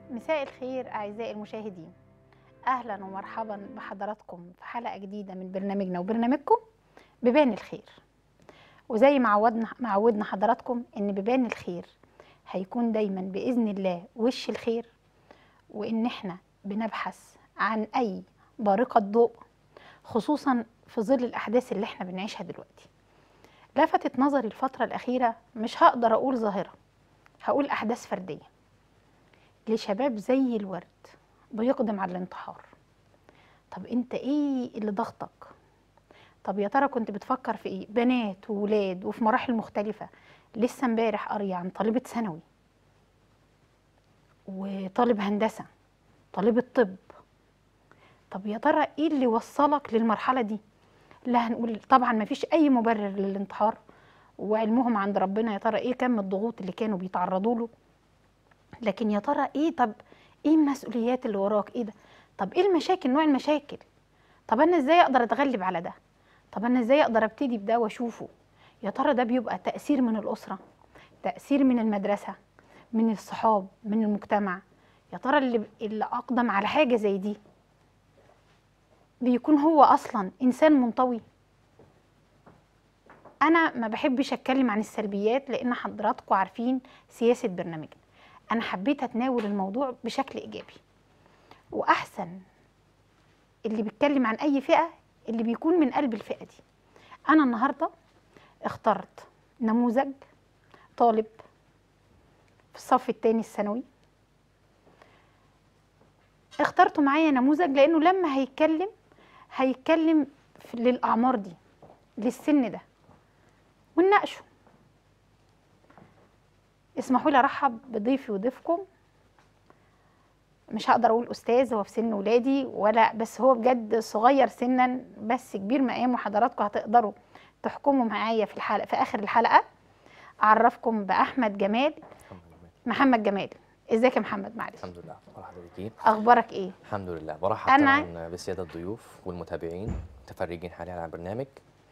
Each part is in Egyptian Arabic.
مساء الخير أعزائي المشاهدين أهلا ومرحبا بحضراتكم في حلقة جديدة من برنامجنا وبرنامجكم بيبان الخير وزي ما عودنا ما عودنا حضراتكم إن بيبان الخير هيكون دايما بإذن الله وش الخير وإن إحنا بنبحث عن أي بارقة ضوء خصوصا في ظل الأحداث اللي إحنا بنعيشها دلوقتي لفتت نظري الفترة الأخيرة مش هقدر أقول ظاهرة هقول أحداث فردية لشباب زي الورد بيقدم على الانتحار طب انت ايه اللي ضغطك طب يا ترى كنت بتفكر في ايه بنات وولاد وفي مراحل مختلفة لسه امبارح قارية عن طالبة ثانوي وطالب هندسة طالبة طب طب يا ترى ايه اللي وصلك للمرحلة دي لا هنقول طبعا ما فيش اي مبرر للانتحار وعلمهم عند ربنا يا ترى ايه كم الضغوط اللي كانوا بيتعرضوا له لكن يا ترى ايه طب ايه المسؤوليات اللي وراك ايه ده طب ايه المشاكل نوع المشاكل طب انا ازاي اقدر اتغلب على ده طب انا ازاي اقدر ابتدي بده واشوفه يا ترى ده بيبقى تاثير من الاسره تاثير من المدرسه من الصحاب من المجتمع يا ترى اللي اللي اقدم على حاجه زي دي بيكون هو اصلا انسان منطوي انا ما بحبش اتكلم عن السلبيات لان حضراتكم عارفين سياسه برنامجنا انا حبيت اتناول الموضوع بشكل ايجابي واحسن اللي بيتكلم عن اي فئه اللي بيكون من قلب الفئه دي انا النهارده اخترت نموذج طالب في الصف الثاني الثانوي اخترته معايا نموذج لانه لما هيتكلم هيتكلم في- للاعمار دي للسن ده ونناقشه اسمحوا لي ارحب بضيفي وضيفكم مش هقدر اقول استاذ هو في سن ولادي ولا بس هو بجد صغير سنا بس كبير مقام وحضراتكم هتقدروا تحكموا معايا في الحلقه في اخر الحلقه اعرفكم باحمد جمال الحمد لله محمد جمال ازيك يا محمد معلش الحمد لله مرحبا بيكي اخبارك ايه الحمد لله برحب أنا- طبعا بالساده الضيوف والمتابعين متفرجين حاليا على البرنامج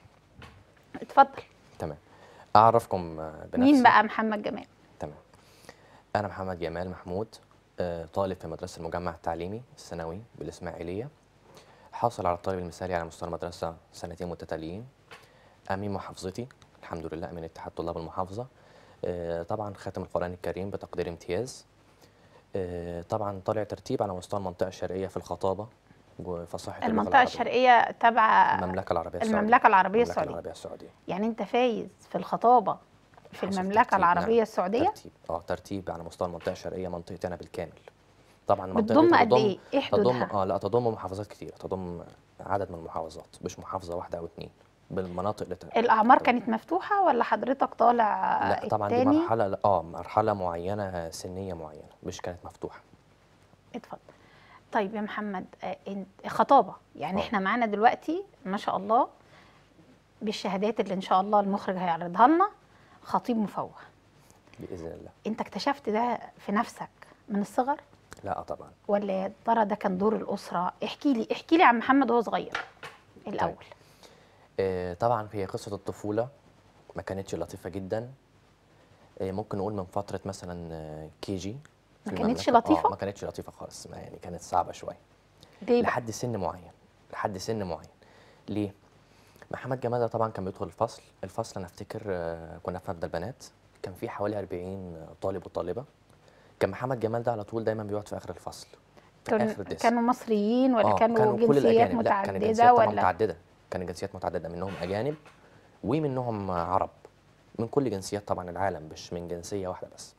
اتفضل تمام اعرفكم آه، بنفسي مين بقى محمد جمال تمام انا محمد جمال محمود آه، طالب في مدرسه المجمع التعليمي الثانوي بالاسماعيليه حاصل على الطالب المثالي على مستوى المدرسه سنتين متتاليين امين محافظتي الحمد لله امين اتحاد طلاب المحافظه آه، طبعا خاتم القران الكريم بتقدير امتياز آه، طبعا طالع ترتيب على مستوى المنطقه الشرقيه في الخطابه وفصاحه اللغة المنطقه العربية. الشرقيه تبع المملكه العربيه السعوديه المملكه العربيه المملكه السعوديه العربيه السعوديه يعني انت فايز في الخطابه في حصل المملكه ترتيب، العربيه نعم. السعوديه ترتيب اه ترتيب على مستوى المنطقه الشرقيه منطقتي انا بالكامل طبعا منطقتي بتضم قد تضم- ايه ايه تضم حدودها اه لا تضم محافظات كتير تضم عدد من المحافظات مش محافظه واحده او اتنين بالمناطق اللي ت- الاعمار تضم. كانت مفتوحه ولا حضرتك طالع لا طبعا دي التاني مرحله لا، اه مرحله معينه سنيه معينه مش كانت مفتوحه اتفضل طيب يا محمد آه، انت خطابه يعني آه. احنا معانا دلوقتي ما شاء الله بالشهادات اللي ان شاء الله المخرج هيعرضها لنا خطيب مفوه باذن الله انت اكتشفت ده في نفسك من الصغر لا آه طبعا ولا يا ترى ده كان دور الاسره احكي لي احكي لي عن محمد وهو صغير الاول آه طبعا هي قصه الطفوله ما كانتش لطيفه جدا آه ممكن نقول من فتره مثلا كي جي ما كانتش لطيفة؟ اه ما كانتش لطيفه خالص ما يعني كانت صعبه شويه ليه بقى لحد سن معين لحد سن معين ليه محمد جمال ده طبعا كان بيدخل الفصل الفصل انا افتكر آه، كنا في مبدا البنات كان في حوالي 40 طالب وطالبه كان محمد جمال ده على طول دايما بيقعد في اخر الفصل في كان اخر الديسك كانوا مصريين ولا آه، كانوا, كل جنسيات الأجانب. لا كان متعدده جنسيات طبعا ولا متعدده كان جنسيات متعدده منهم اجانب ومنهم عرب من كل جنسيات طبعا العالم مش من جنسيه واحده بس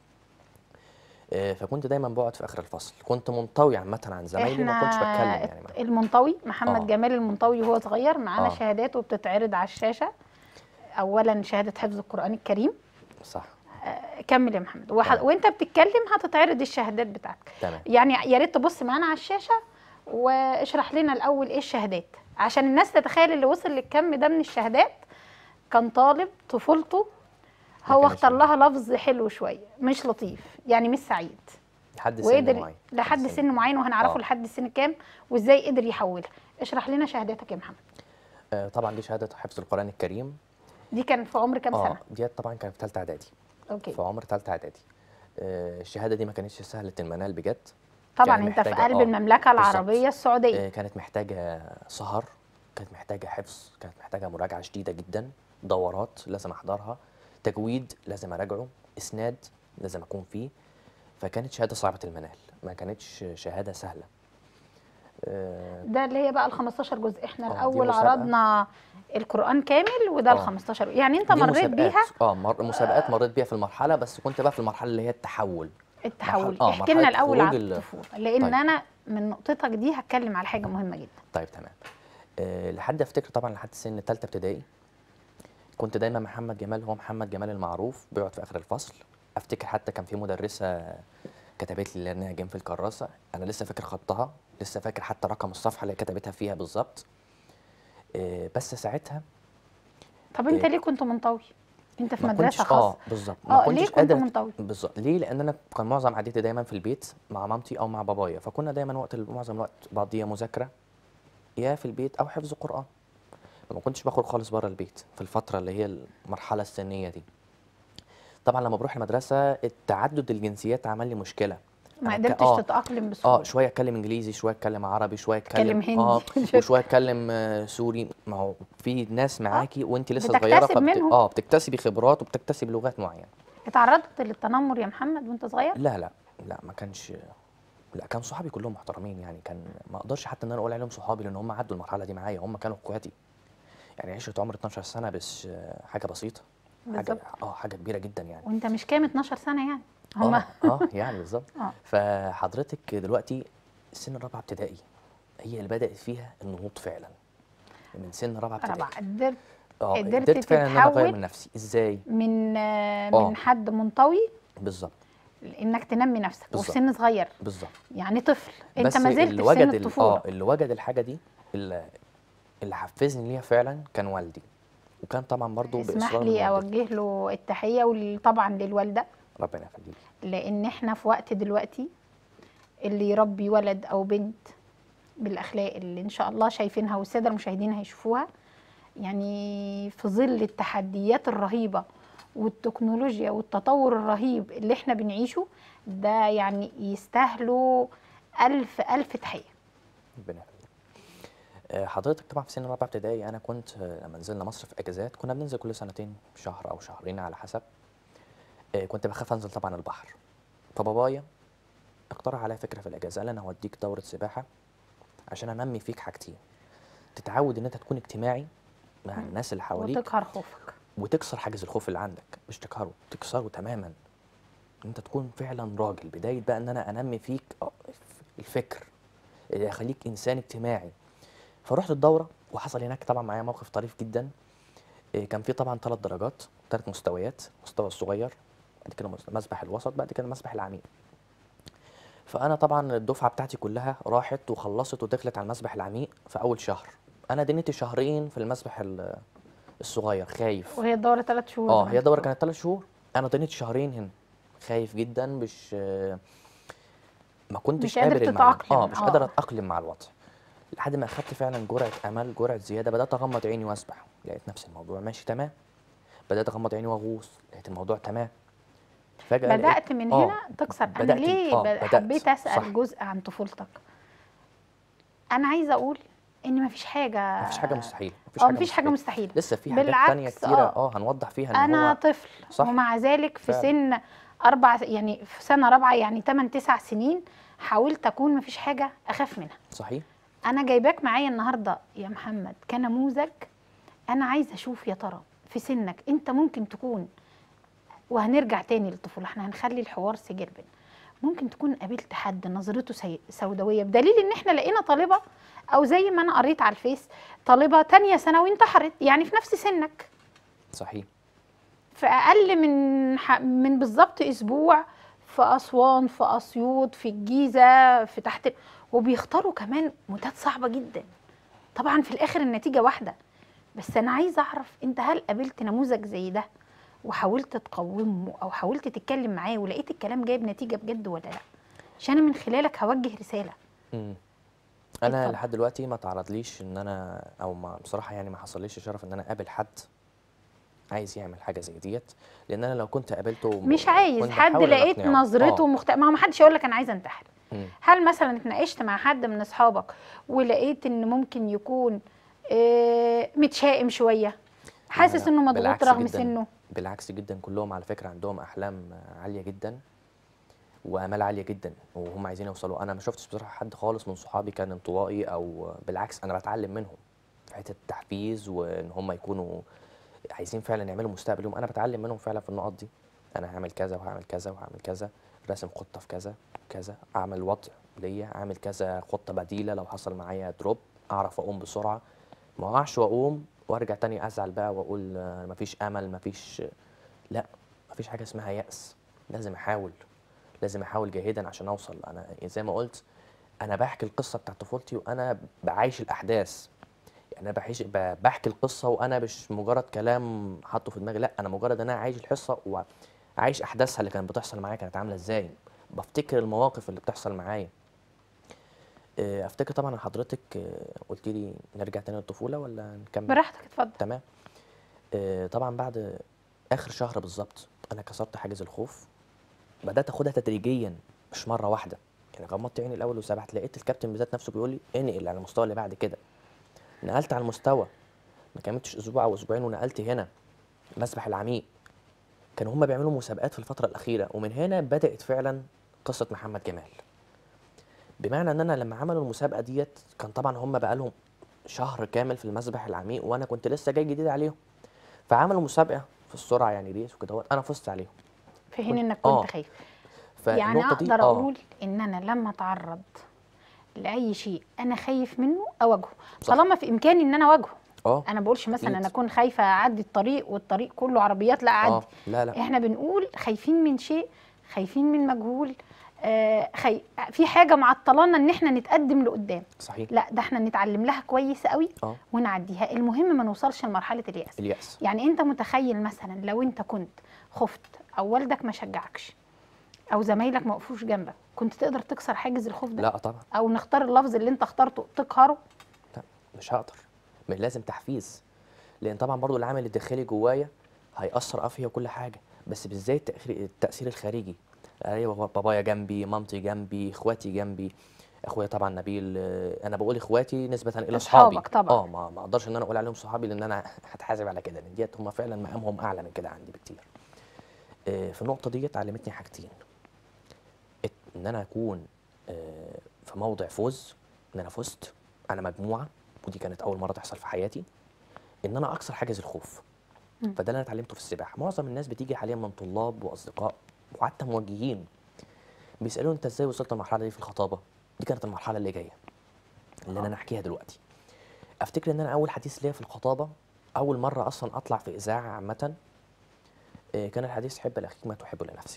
آه، فكنت دايما بقعد في اخر الفصل كنت منطوي عامه عن زمايلي ما كنتش بتكلم يعني معاهم. المنطوي محمد آه. جمال المنطوي وهو صغير معانا آه. شهادات وبتتعرض على الشاشه اولا شهاده حفظ القران الكريم صح آه، كمل يا محمد وح... تمام. وانت بتتكلم هتتعرض الشهادات بتاعتك تمام يعني يا ريت تبص معانا على الشاشه واشرح لنا الاول ايه الشهادات عشان الناس تتخيل اللي وصل للكم ده من الشهادات كان طالب طفولته هو كانش- اختار لها لفظ حلو شويه مش لطيف يعني مش سعيد لحد سن وقدر معين لحد سن معين وهنعرفه آه. لحد سن كام وازاي قدر يحولها اشرح لنا شهاداتك يا محمد آه، طبعا دي شهاده حفظ القران الكريم دي كان في عمر كام اه سنه ديت طبعا كانت في ثالثه اعدادي اوكي في عمر ثالثه اعدادي آه، الشهاده دي ما كانتش سهله المنال بجد طبعا كان انت في محتاجة- قلب آه، المملكه بالظبط. العربيه السعوديه آه، كانت محتاجه سهر كانت محتاجه حفظ كانت محتاجه مراجعه شديده جدا دورات لازم احضرها تجويد لازم اراجعه اسناد لازم اكون فيه فكانت شهاده صعبه المنال ما كانتش شهاده سهله آه، ده اللي هي بقى ال 15 جزء احنا آه، دي الاول مسابقة. عرضنا القران كامل وده ال آه. 15 يعني انت دي مريت مسابقات. بيها اه مر... مسابقات مريت بيها في المرحله بس كنت بقى في المرحله اللي هي التحول التحول آه، احكي لنا مرحلة الاول خروج عن ال- الطفوله لان طيب. انا من نقطتك دي هتكلم على حاجه مهمه جدا طيب تمام أه لحد افتكر طبعا لحد سن ثالثه ابتدائي كنت دايما محمد جمال هو محمد جمال المعروف بيقعد في اخر الفصل افتكر حتى كان في مدرسه كتبت لي انها جيم في الكراسه انا لسه فاكر خطها لسه فاكر حتى رقم الصفحه اللي كتبتها فيها بالظبط أه بس ساعتها طب انت إيه. ليه كنت منطوي انت في ما مدرسه كنتش خاصه اه بالظبط ما اه ليه كنتش كنت قادر منطوي بالظبط ليه لان انا كان معظم عادتي دايما في البيت مع مامتي او مع بابايا فكنا دايما وقت معظم الوقت بقضيه مذاكره يا في البيت او حفظ قران فما كنتش بخرج خالص بره البيت في الفتره اللي هي المرحله السنيه دي طبعا لما بروح المدرسه التعدد الجنسيات عمل لي مشكله ما أنا ك- قدرتش آه، تتاقلم بسهوله اه شويه اتكلم انجليزي شويه اتكلم عربي شويه اتكلم اتكلم اه هندي. وشويه اتكلم آه، سوري ما هو في ناس معاكي وانت لسه بتكتسب صغيره فبت... منهم. اه بتكتسبي خبرات وبتكتسبي لغات معينه اتعرضت للتنمر يا محمد وانت صغير لا لا لا ما كانش لا كان صحابي كلهم محترمين يعني كان ما اقدرش حتى ان انا اقول عليهم صحابي لان هم عدوا المرحله دي معايا هم كانوا اخواتي يعني عشره عمر 12 سنه بس آه، حاجه بسيطه حاجه بالظبط اه حاجه كبيره جدا يعني وانت مش كام 12 سنه يعني هما اه اه يعني بالظبط اه فحضرتك دلوقتي السن الرابعه ابتدائي هي اللي بدات فيها النهوض فعلا من سن رابعه ابتدائي رابعه قدرت اه قدرت قدرت فعلا ان انا اغير تتحول من نفسي ازاي من آه، آه. من حد منطوي بالظبط انك تنمي نفسك وفي بالظبط. سن صغير بالظبط يعني طفل انت بس ما زلت اللي في سن وجد ال- الطفوله اه اللي وجد الحاجه دي اللي, اللي حفزني ليها فعلا كان والدي وكان طبعا برضو اسمح باصرار من لي والدتي. اوجه له التحيه وطبعا للوالده ربنا يخليك لان احنا في وقت دلوقتي اللي يربي ولد او بنت بالاخلاق اللي ان شاء الله شايفينها والساده المشاهدين هيشوفوها يعني في ظل التحديات الرهيبه والتكنولوجيا والتطور الرهيب اللي احنا بنعيشه ده يعني يستاهلوا الف الف تحيه ربنا يخليك آه، حضرتك طبعا في سن رابعه ابتدائي انا كنت آه، لما نزلنا مصر في اجازات كنا بننزل كل سنتين شهر او شهرين على حسب آه، كنت بخاف انزل طبعا البحر فبابايا اقترح عليا فكره في الاجازه قال انا هوديك دوره سباحه عشان انمي فيك حاجتين تتعود ان انت تكون اجتماعي مع مم. الناس اللي حواليك وتقهر خوفك وتكسر حاجز الخوف اللي عندك مش تكهره تكسره تماما ان انت تكون فعلا راجل بدايه بقى ان انا انمي فيك آه، الفكر اللي يخليك انسان اجتماعي فرحت الدوره وحصل هناك طبعا معايا موقف طريف جدا إيه، كان في طبعا ثلاث درجات ثلاث مستويات المستوى الصغير بعد كده مس- مسبح الوسط بعد كده مسبح العميق فانا طبعا الدفعه بتاعتي كلها راحت وخلصت ودخلت على المسبح العميق في اول شهر انا دنيتي شهرين في المسبح ال- الصغير خايف وهي الدوره ثلاث شهور اه زي ما هي انت الدوره بتقول. كانت ثلاث شهور انا ضنيت شهرين هنا خايف جدا مش ما كنتش مش قادر قابل المعلومة. تتأقلم، اه مش آه. قادر اتاقلم مع الوضع لحد ما اخدت فعلا جرعه امل جرعه زياده بدات اغمض عيني واسبح لقيت نفس الموضوع ماشي تمام بدات اغمض عيني واغوص لقيت الموضوع تمام فجاه لقيت- بدات من آه، هنا تكسر انا بدأت- ليه آه، ب- بدأت، حبيت اسال صح. جزء عن طفولتك انا عايزه اقول ان مفيش حاجه مفيش حاجه مستحيله مفيش اه حاجه مفيش حاجه مستحيله مستحيله لسه في حاجات تانية بالعكس، كتيره آه. اه هنوضح فيها ان انا هو طفل صح. ومع ذلك في فعلا. سن اربع يعني في سنه رابعه يعني 8 9 سنين حاولت اكون مفيش حاجه اخاف منها صحيح انا جايباك معايا النهارده يا محمد كنموذج انا عايزه اشوف يا ترى في سنك انت ممكن تكون وهنرجع تاني للطفوله احنا هنخلي الحوار سجل بينا ممكن تكون قابلت حد نظرته سي... سوداويه بدليل ان احنا لقينا طالبه او زي ما انا قريت على الفيس طالبه تانية ثانوي انتحرت يعني في نفس سنك صحيح في اقل من ح... من بالظبط اسبوع في اسوان في اسيوط في الجيزه في تحت وبيختاروا كمان مودات صعبه جدا طبعا في الاخر النتيجه واحده بس انا عايزه اعرف انت هل قابلت نموذج زي ده وحاولت تقومه او حاولت تتكلم معاه ولقيت الكلام جايب نتيجه بجد ولا لا عشان أنا من خلالك هوجه رساله مم. انا اتفضل. لحد دلوقتي ما تعرضليش ان انا او ما بصراحه يعني ما حصليش شرف ان انا اقابل حد عايز يعمل حاجه زي ديت لان انا لو كنت قابلته مش عايز كنت حد بحاول لقيت أقنعه. نظرته آه. مخت... ما هو ما حدش يقول لك انا عايزه انتحر مم. هل مثلا اتناقشت مع حد من اصحابك ولقيت ان ممكن يكون آه، متشائم شويه حاسس لا، انه مضغوط بالعكس رغم جداً. سنه بالعكس جدا كلهم على فكره عندهم احلام عاليه جدا وامال عاليه جدا وهم عايزين يوصلوا انا ما شفتش بصراحه حد خالص من صحابي كان انطوائي او بالعكس انا بتعلم منهم في حته التحفيز وان هم يكونوا عايزين فعلا يعملوا مستقبل لهم انا بتعلم منهم فعلا في النقط دي انا هعمل كذا وهعمل كذا وهعمل كذا راسم خطه في كذا كذا اعمل وضع ليا اعمل كذا خطه بديله لو حصل معايا دروب اعرف اقوم بسرعه ما اقعش واقوم وارجع تاني ازعل بقى واقول آه، مفيش امل مفيش لا مفيش حاجه اسمها يأس لازم احاول لازم احاول جاهدا عشان اوصل انا زي ما قلت انا بحكي القصه بتاعت طفولتي وانا بعيش الاحداث يعني انا بحيش ب- بحكي القصه وانا مش مجرد كلام حاطه في دماغي لا انا مجرد ان انا عايش الحصه وعايش احداثها اللي كانت بتحصل معايا كانت عامله ازاي بفتكر المواقف اللي بتحصل معايا آه، افتكر طبعا حضرتك آه، قلت لي نرجع تاني للطفوله ولا نكمل براحتك اتفضل تمام آه، طبعا بعد اخر شهر بالظبط انا كسرت حاجز الخوف بدات اخدها تدريجيا مش مره واحده يعني غمضت عيني الاول وسبحت لقيت الكابتن بذات نفسه بيقول لي انقل على المستوى اللي بعد كده نقلت على المستوى ما كملتش اسبوع او اسبوعين ونقلت هنا مسبح العميق كانوا هم بيعملوا مسابقات في الفتره الاخيره ومن هنا بدات فعلا قصه محمد جمال بمعنى ان انا لما عملوا المسابقه ديت كان طبعا هم بقالهم شهر كامل في المسبح العميق وانا كنت لسه جاي جديد عليهم فعملوا مسابقه في السرعه يعني ريس وكده انا فزت عليهم في حين كنت- انك آه. كنت خايف فالنقطه يعني دي اقدر آه، اقول ان انا لما اتعرض لاي شيء انا خايف منه اواجهه صح. طالما في امكاني ان انا اواجهه اه انا بقولش مثلا أكيد. انا اكون خايفه اعدي الطريق والطريق كله عربيات لا اعدي اه لا لا احنا بنقول خايفين من شيء خايفين من مجهول آه خي... في حاجه معطلانا ان احنا نتقدم لقدام صحيح لا ده احنا نتعلم لها كويس قوي اه ونعديها المهم ما نوصلش لمرحله الياس اليأس يعني انت متخيل مثلا لو انت كنت خفت او والدك ما شجعكش او زمايلك ما وقفوش جنبك كنت تقدر تكسر حاجز الخوف ده لا طبعا او نختار اللفظ اللي انت اخترته تقهره لا مش هقدر من لازم تحفيز لان طبعا برضو العامل الداخلي جوايا هيأثر اه فيا وكل حاجه بس بالذات التأثير التأثير الخارجي ايوه بابايا جنبي مامتي جنبي اخواتي جنبي اخويا طبعا نبيل آه، انا بقول اخواتي نسبه الى اصحابي أصحابك طبعا. اه ما ما اقدرش ان انا اقول عليهم صحابي لان انا هتحاسب على كده لان ديت هم فعلا مقامهم اعلى من كده عندي بكتير آه، في النقطه ديت علمتني حاجتين ات- ان انا اكون آه، في موضع فوز ان انا فزت انا مجموعه ودي كانت اول مره تحصل في حياتي ان انا اكسر حاجز الخوف مم. فده اللي انا اتعلمته في السباحه معظم الناس بتيجي حاليا من طلاب واصدقاء وحتى موجهين بيسالوني انت ازاي وصلت للمرحله دي في الخطابه دي كانت المرحله اللي جايه اللي انا احكيها دلوقتي افتكر ان انا اول حديث ليا في الخطابه اول مره اصلا اطلع في اذاعه عامه آه، كان الحديث حب لاخيك ما تحب لنفسك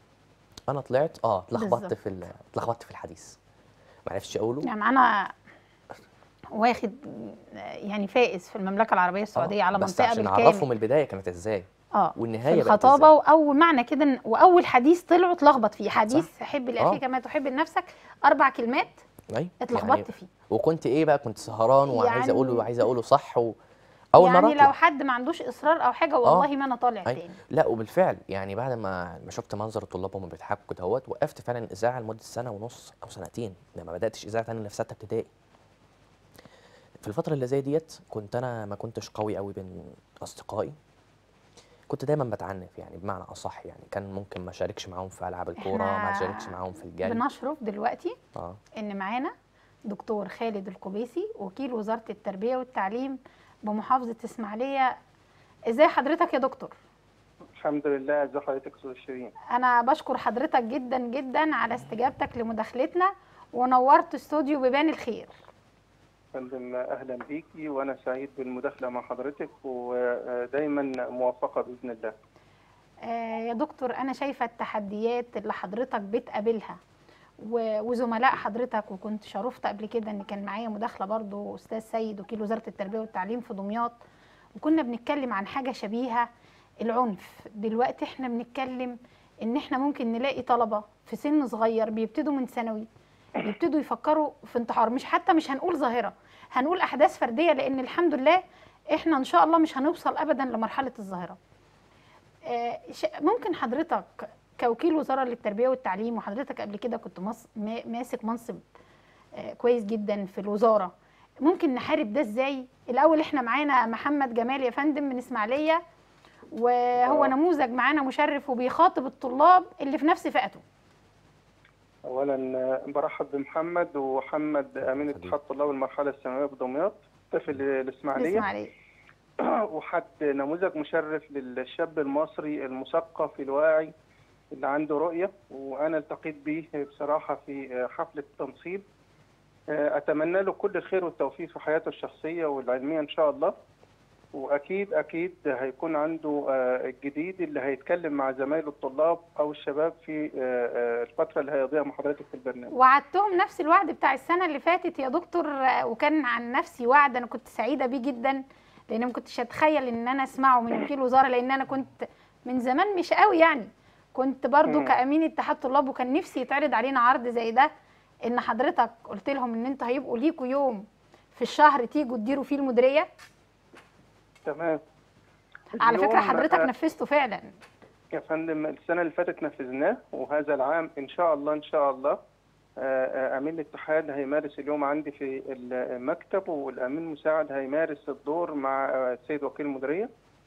انا طلعت اه اتلخبطت بالظبط. في ال- اتلخبطت في الحديث ما عرفتش اقوله يعني انا واخد يعني فائز في المملكه العربيه السعوديه آه، على بس منطقه عشان بالكامل اعرفهم البدايه كانت ازاي اه والنهايه في بقت الخطابه إزاي. واول معنى كده إن- واول حديث طلعوا اتلخبط فيه حديث حب لاخيك آه. ما تحب لنفسك اربع كلمات اي اتلخبطت يعني فيه وكنت ايه بقى كنت سهران وعايز يعني- اقوله وعايز اقوله صح و... اول يعني مره لو أطلع. حد ما عندوش اصرار او حاجه والله ما انا طالع أي. تاني لا وبالفعل يعني بعد ما ما شفت منظر الطلاب وهم بيضحكوا كده اهوت وقفت فعلا الاذاعه لمده سنه ونص او سنتين لما بداتش اذاعه تاني في سته ابتدائي في الفتره اللي زي ديت كنت انا ما كنتش قوي قوي بين اصدقائي كنت دايما بتعنف يعني بمعنى اصح يعني كان ممكن ما اشاركش معاهم في العاب الكوره ما إحنا اشاركش معاهم في الجري بنشرف دلوقتي اه ان معانا دكتور خالد القبيسي وكيل وزاره التربيه والتعليم بمحافظه اسماعيليه ازاي حضرتك يا دكتور الحمد لله ازي حضرتك استاذ شيرين انا بشكر حضرتك جدا جدا على استجابتك لمداخلتنا ونورت استوديو بيبان الخير فندم اهلا بيكي وانا سعيد بالمداخله مع حضرتك ودايما موفقه باذن الله آه يا دكتور انا شايفه التحديات اللي حضرتك بتقابلها و- وزملاء حضرتك وكنت شرفت قبل كده ان كان معايا مداخله برضو استاذ سيد وكيل وزاره التربيه والتعليم في دمياط وكنا بنتكلم عن حاجه شبيهه العنف دلوقتي احنا بنتكلم ان احنا ممكن نلاقي طلبه في سن صغير بيبتدوا من ثانوي بيبتدوا يفكروا في انتحار مش حتى مش هنقول ظاهره هنقول احداث فرديه لان الحمد لله احنا ان شاء الله مش هنوصل ابدا لمرحله الظاهره آه، ش- ممكن حضرتك كوكيل وزاره للتربيه والتعليم وحضرتك قبل كده كنت مص- ما- ماسك منصب آه، كويس جدا في الوزاره ممكن نحارب ده ازاي الاول احنا معانا محمد جمال يا فندم من اسماعيليه وهو آه. نموذج معانا مشرف وبيخاطب الطلاب اللي في نفس فئته اولا آه، برحب بمحمد ومحمد امين حبيبي. اتحاد طلاب المرحله الثانويه بدمياط طفل الاسماعيليه الاسماعيليه وحد نموذج مشرف للشاب المصري المثقف الواعي اللي عنده رؤية وأنا التقيت به بصراحة في حفلة التنصيب أتمنى له كل الخير والتوفيق في حياته الشخصية والعلمية إن شاء الله وأكيد أكيد هيكون عنده آه، الجديد اللي هيتكلم مع زمايله الطلاب أو الشباب في آه، آه، الفترة اللي هيقضيها مع حضرتك في البرنامج وعدتهم نفس الوعد بتاع السنه اللي فاتت يا دكتور آه، وكان عن نفسي وعد انا كنت سعيده بيه جدا لان ما كنتش اتخيل ان انا اسمعه من وكيل وزاره لان انا كنت من زمان مش قوي يعني كنت برضو مم. كامين اتحاد طلاب وكان نفسي يتعرض علينا عرض زي ده ان حضرتك قلت لهم ان انتوا هيبقوا ليكوا يوم في الشهر تيجوا تديروا فيه المديريه تمام على فكره اليوم، حضرتك آه، نفذته فعلا يا فندم السنة اللي فاتت نفذناه وهذا العام إن شاء الله إن شاء الله آه، آه، أمين الاتحاد هيمارس اليوم عندي في المكتب والأمين المساعد هيمارس الدور مع آه، السيد وكيل المديرية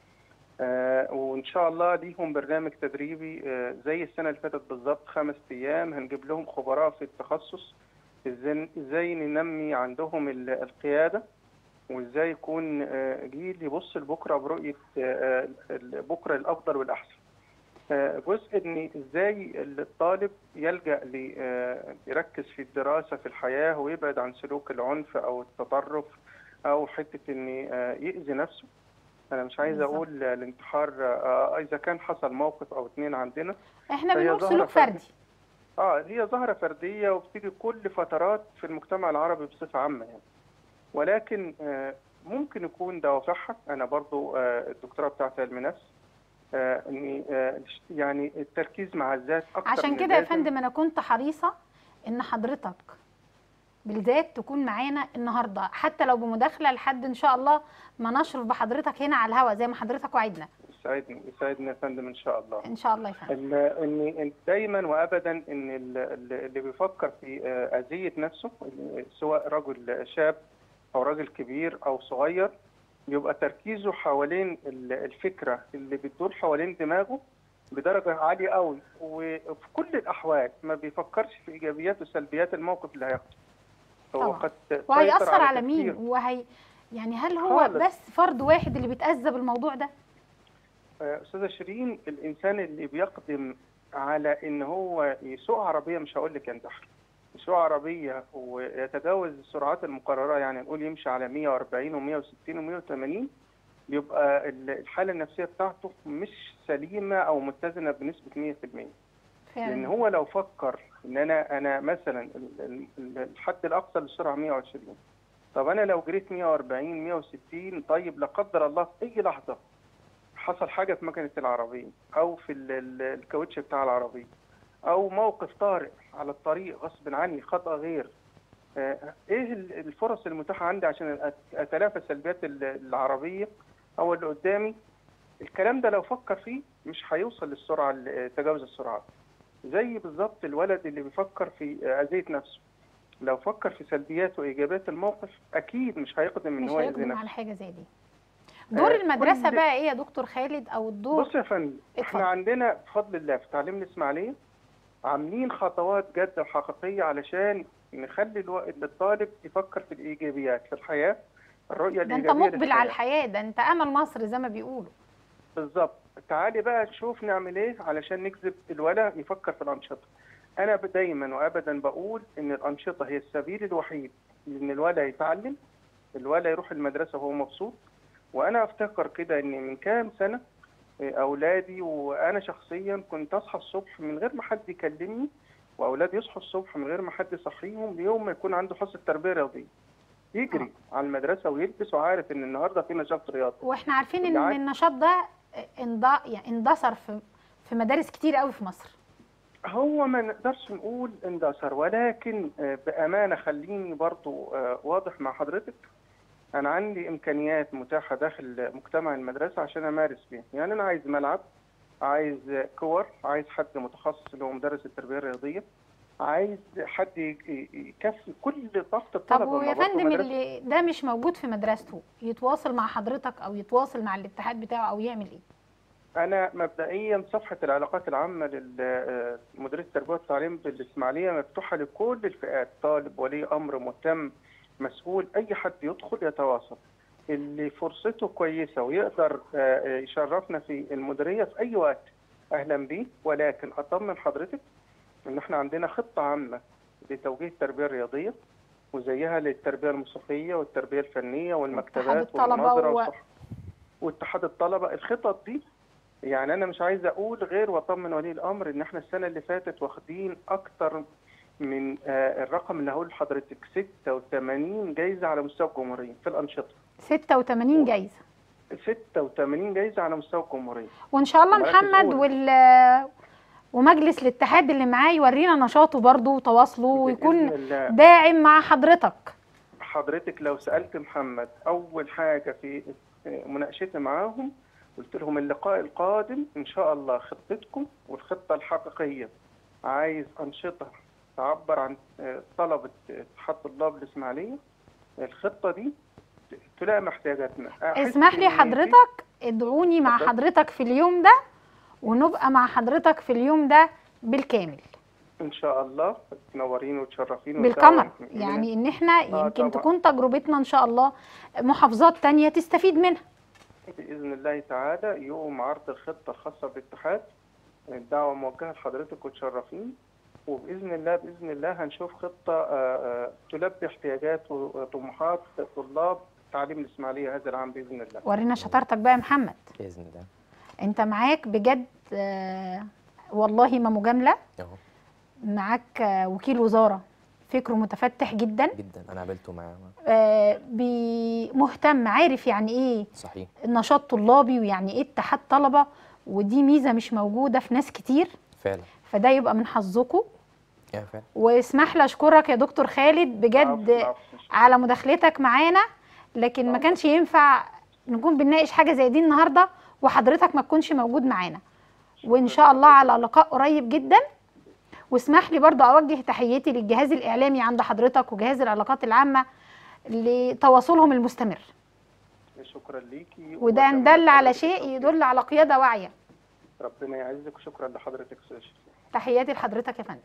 آه، وإن شاء الله ليهم برنامج تدريبي آه، زي السنة اللي فاتت بالظبط خمس أيام هنجيب لهم خبراء في التخصص إزاي إزاي ننمي عندهم ال- القيادة وإزاي يكون آه، جيل يبص لبكرة برؤية آه، آه، بكرة الأفضل والأحسن. آه، جزء ان ازاي الطالب يلجا ل- آه، يركز في الدراسه في الحياه ويبعد عن سلوك العنف او التطرف او حته ان آه، يأذي نفسه انا مش عايز بالظبط. اقول الانتحار آه، اذا كان حصل موقف او اتنين عندنا احنا فهي بنقول ظاهرة سلوك فردي. فردي اه هي ظاهره فرديه وبتيجي كل فترات في المجتمع العربي بصفه عامه يعني ولكن آه، ممكن يكون دوافعها انا برضو آه، الدكتوراه بتاعتي علم نفس آه، اني آه، يعني التركيز مع الذات اكتر عشان من كده يا اللازم. فندم انا كنت حريصه ان حضرتك بالذات تكون معانا النهارده حتى لو بمداخله لحد ان شاء الله ما نشرف بحضرتك هنا على الهوا زي ما حضرتك وعدنا يسعدني يسعدني يا فندم ان شاء الله ان شاء الله يا فندم ال- ان إن دايما وابدا ان ال- ال- اللي بيفكر في آه، اذيه نفسه سواء رجل شاب او راجل كبير او صغير يبقى تركيزه حوالين ال- الفكره اللي بتدور حوالين دماغه بدرجه عاليه قوي وفي كل الاحوال ما بيفكرش في ايجابيات وسلبيات الموقف اللي هياخده هو طبعا. قد سيطر وهيأثر على تفكير. مين وهي يعني هل هو خالص. بس فرد واحد اللي بيتأذى بالموضوع ده آه، استاذه شيرين الانسان اللي بيقدم على ان هو يسوق عربيه مش هقول لك ينتحر يسوق عربيه ويتجاوز السرعات المقرره يعني نقول يمشي على 140 و160 و180 يبقى ال- الحاله النفسيه بتاعته مش سليمه او متزنه بنسبه 100% لان فعلا هو لو فكر ان انا انا مثلا ال- ال- ال- الحد الاقصى للسرعه 120 طب انا لو جريت 140 160 طيب لا قدر الله في اي لحظه حصل حاجه في مكنه العربيه او في ال- ال- الكاوتش بتاع العربيه او موقف طارئ على الطريق غصب عني خطا غير آه، ايه ال- الفرص المتاحه عندي عشان أت- اتلافى سلبيات ال- العربيه او اللي قدامي الكلام ده لو فكر فيه مش هيوصل للسرعه ال- تجاوز السرعات زي بالظبط الولد اللي بيفكر في اذيه نفسه لو فكر في سلبيات وايجابيات الموقف اكيد مش هيقدم ان مش هو يأذي هيقدم نفسه على حاجه زي دي دور آه، المدرسه كل- بقى ايه يا دكتور خالد او الدور بص يا فندم اتفضل. احنا عندنا بفضل الله في تعليم الاسماعيليه عاملين خطوات جاده وحقيقيه علشان نخلي الو... الطالب يفكر في الايجابيات في الحياه الرؤيه ده انت الايجابيه مقبل على الحياه ده انت امل مصر زي ما بيقولوا بالظبط تعالي بقى نشوف نعمل ايه علشان نجذب الولد يفكر في الانشطه انا ب- دايما وابدا بقول ان الانشطه هي السبيل الوحيد ان الولد يتعلم الولد يروح المدرسه وهو مبسوط وانا افتكر كده ان من كام سنه إيه، اولادي وانا شخصيا كنت اصحى الصبح من غير ما حد يكلمني واولادي يصحوا الصبح من غير ما حد يصحيهم يوم ما يكون عنده حصه تربيه رياضيه يجري على المدرسه ويلبس وعارف ان النهارده في نشاط رياضي واحنا عارفين ان بالعكس. النشاط ده انض- يعني اندثر في في مدارس كتير قوي في مصر هو ما نقدرش نقول اندثر ولكن آه، بأمانة خليني برضو آه، واضح مع حضرتك انا عندي امكانيات متاحه داخل مجتمع المدرسه عشان امارس فيها يعني انا عايز ملعب عايز كور عايز حد متخصص اللي هو مدرس التربيه الرياضيه عايز حد ي- ي- يكفي كل طاقه طب الطلبه ويا ما برضه فندم مدرسة- اللي ده مش موجود في مدرسته يتواصل مع حضرتك او يتواصل مع الاتحاد بتاعه او يعمل ايه انا مبدئيا صفحه العلاقات العامه لمديريه التربيه والتعليم بالاسماعيليه مفتوحه لكل الفئات طالب ولي امر مهتم مسؤول اي حد يدخل يتواصل اللي فرصته كويسه ويقدر آه، يشرفنا في المديريه في اي وقت اهلا بيه ولكن اطمن حضرتك ان احنا عندنا خطه عامه لتوجيه التربيه الرياضيه وزيها للتربيه الموسيقيه والتربيه الفنيه والمكتبات الطلبة والمناظره و- والصح- واتحاد الطلبه الخطط دي يعني انا مش عايز اقول غير واطمن ولي الامر ان احنا السنه اللي فاتت واخدين اكتر من آه، الرقم اللي هقول لحضرتك 86 جايزه على مستوى الجمهوريه في الانشطه 86 جايزه 86 جايزه على مستوى الجمهوريه وان شاء الله مراكز محمد أولى. وال ومجلس الاتحاد اللي معاه يورينا نشاطه برضه وتواصله ويكون بإذن الله داعم مع حضرتك حضرتك لو سالت محمد اول حاجه في مناقشتي معاهم قلت لهم اللقاء القادم ان شاء الله خطتكم والخطه الحقيقيه عايز انشطه تعبر عن آه، طلبه اتحاد طلاب الاسماعيليه الخطه دي تلائم احتياجاتنا أحس اسمح لي إن دي- حضرتك ادعوني مع اتفضل. حضرتك في اليوم ده ونبقى مع حضرتك في اليوم ده بالكامل ان شاء الله تنورين وتشرفين بالكاميرا وتساعدين. يعني ان احنا آه يمكن طبعا. تكون تجربتنا ان شاء الله محافظات تانية تستفيد منها باذن الله تعالى يوم عرض الخطه الخاصه بالاتحاد الدعوه موجهه لحضرتك وتشرفين وباذن الله باذن الله هنشوف خطه آه، آه، تلبي احتياجات وطموحات طلاب تعليم الاسماعيليه هذا العام باذن الله. ورينا شطارتك بقى يا محمد باذن الله انت معاك بجد آه، والله ما مجامله اهو معاك آه، وكيل وزاره فكره متفتح جدا جدا انا قابلته معاه آه، بي- مهتم عارف يعني ايه صحيح نشاط طلابي ويعني ايه اتحاد طلبه ودي ميزه مش موجوده في ناس كتير فعلا فده يبقى من حظكم يعني فعلا واسمح لي اشكرك يا دكتور خالد بجد العفو، العفو. على مداخلتك معانا لكن ما كانش ينفع نكون بنناقش حاجه زي دي النهارده وحضرتك ما تكونش موجود معانا وان شاء الله على لقاء قريب جدا واسمح لي برضه اوجه تحياتي للجهاز الاعلامي عند حضرتك وجهاز العلاقات العامه لتواصلهم المستمر شكرا ليكي وده ان وأتمنى دل على لحضرتك شيء التوفيق. يدل على قياده واعيه ربنا يعزك وشكرا لحضرتك استاذ شريف. تحياتي لحضرتك يا فندم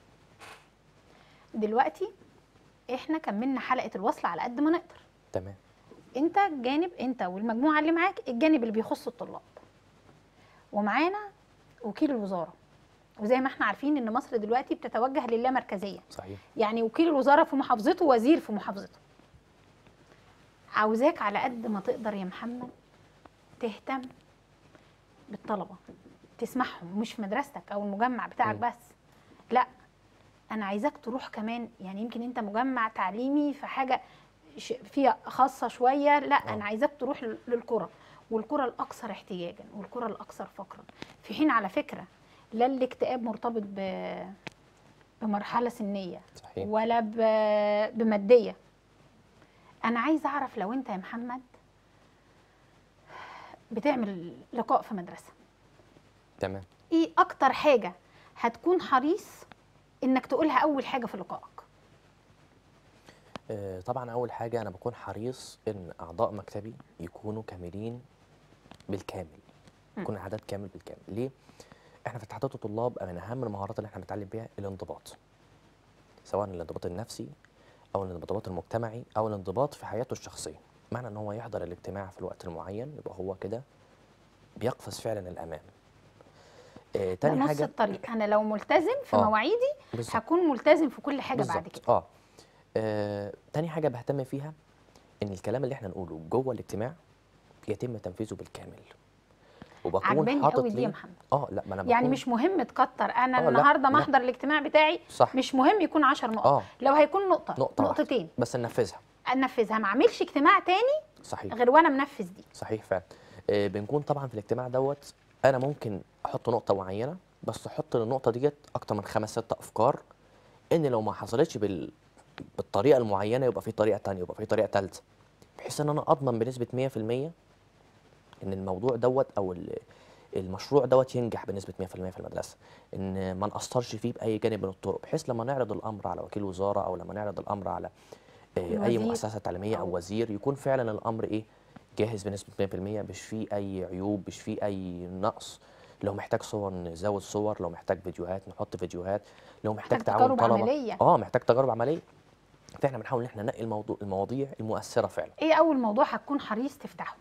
دلوقتي احنا كملنا حلقه الوصل على قد ما نقدر تمام انت جانب انت والمجموعه اللي معاك الجانب اللي بيخص الطلاب ومعانا وكيل الوزاره وزي ما احنا عارفين ان مصر دلوقتي بتتوجه للامركزيه صحيح يعني وكيل الوزاره في محافظته وزير في محافظته عاوزاك على قد ما تقدر يا محمد تهتم بالطلبه تسمعهم مش في مدرستك او المجمع بتاعك مم. بس لا انا عايزاك تروح كمان يعني يمكن انت مجمع تعليمي في حاجه ش- فيها خاصه شويه لا آه. انا عايزاك تروح لل- للقرى والقرى الاكثر احتياجا والقرى الاكثر فقرا في حين على فكره لا الاكتئاب مرتبط ب بمرحله سنيه صحيح ولا ب- بماديه انا عايزه اعرف لو انت يا محمد بتعمل لقاء في مدرسه تمام ايه اكتر حاجه هتكون حريص انك تقولها اول حاجه في لقائك آه، طبعا اول حاجه انا بكون حريص ان اعضاء مكتبي يكونوا كاملين بالكامل يكون العدد كامل بالكامل ليه احنا في اتحادات الطلاب من اهم المهارات اللي احنا بنتعلم بيها الانضباط سواء الانضباط النفسي او الانضباط المجتمعي او الانضباط في حياته الشخصيه معنى ان هو يحضر الاجتماع في الوقت المعين يبقى هو كده بيقفز فعلا الامام آه، ده تاني نص حاجه الطريق انا لو ملتزم في آه. مواعيدي بالظبط. هكون ملتزم في كل حاجه بعد بالظبط. كده اه آه، تاني حاجه بهتم فيها ان الكلام اللي احنا نقوله جوه الاجتماع يتم تنفيذه بالكامل وبكون عجباني حاطط قوي دي يا ليه محمد اه لا ما انا يعني بكون- مش مهم تكتر انا آه، لا، النهارده ما لا. احضر الاجتماع بتاعي صح مش مهم يكون 10 نقط اه لو هيكون نقطه, نقطه واحدة. نقطتين بس ننفذها انفذها ما اعملش اجتماع تاني صحيح غير وانا منفذ دي صحيح فعلا آه، بنكون طبعا في الاجتماع دوت انا ممكن احط نقطه معينه بس احط للنقطه ديت اكتر من خمس ست افكار ان لو ما حصلتش بال... بالطريقه المعينه يبقى في طريقه تانية يبقى في طريقه ثالثه بحيث ان انا اضمن بنسبه 100% ان الموضوع دوت او ال- المشروع دوت ينجح بنسبه 100% في المدرسه ان ما نقصرش فيه باي جانب من الطرق بحيث لما نعرض الامر على وكيل وزاره او لما نعرض الامر على آه، اي الوزير. مؤسسه تعليميه او أو- وزير يكون فعلا الامر ايه جاهز بنسبه 100% مش فيه اي عيوب مش فيه اي نقص لو محتاج صور نزود صور لو محتاج فيديوهات نحط فيديوهات لو محتاج محتاج تعاون تجارب طلبه عملية. اه محتاج تجارب عمليه فاحنا بنحاول ان احنا ننقي الموضوع المواضيع المؤثره فعلا ايه اول موضوع هتكون حريص تفتحه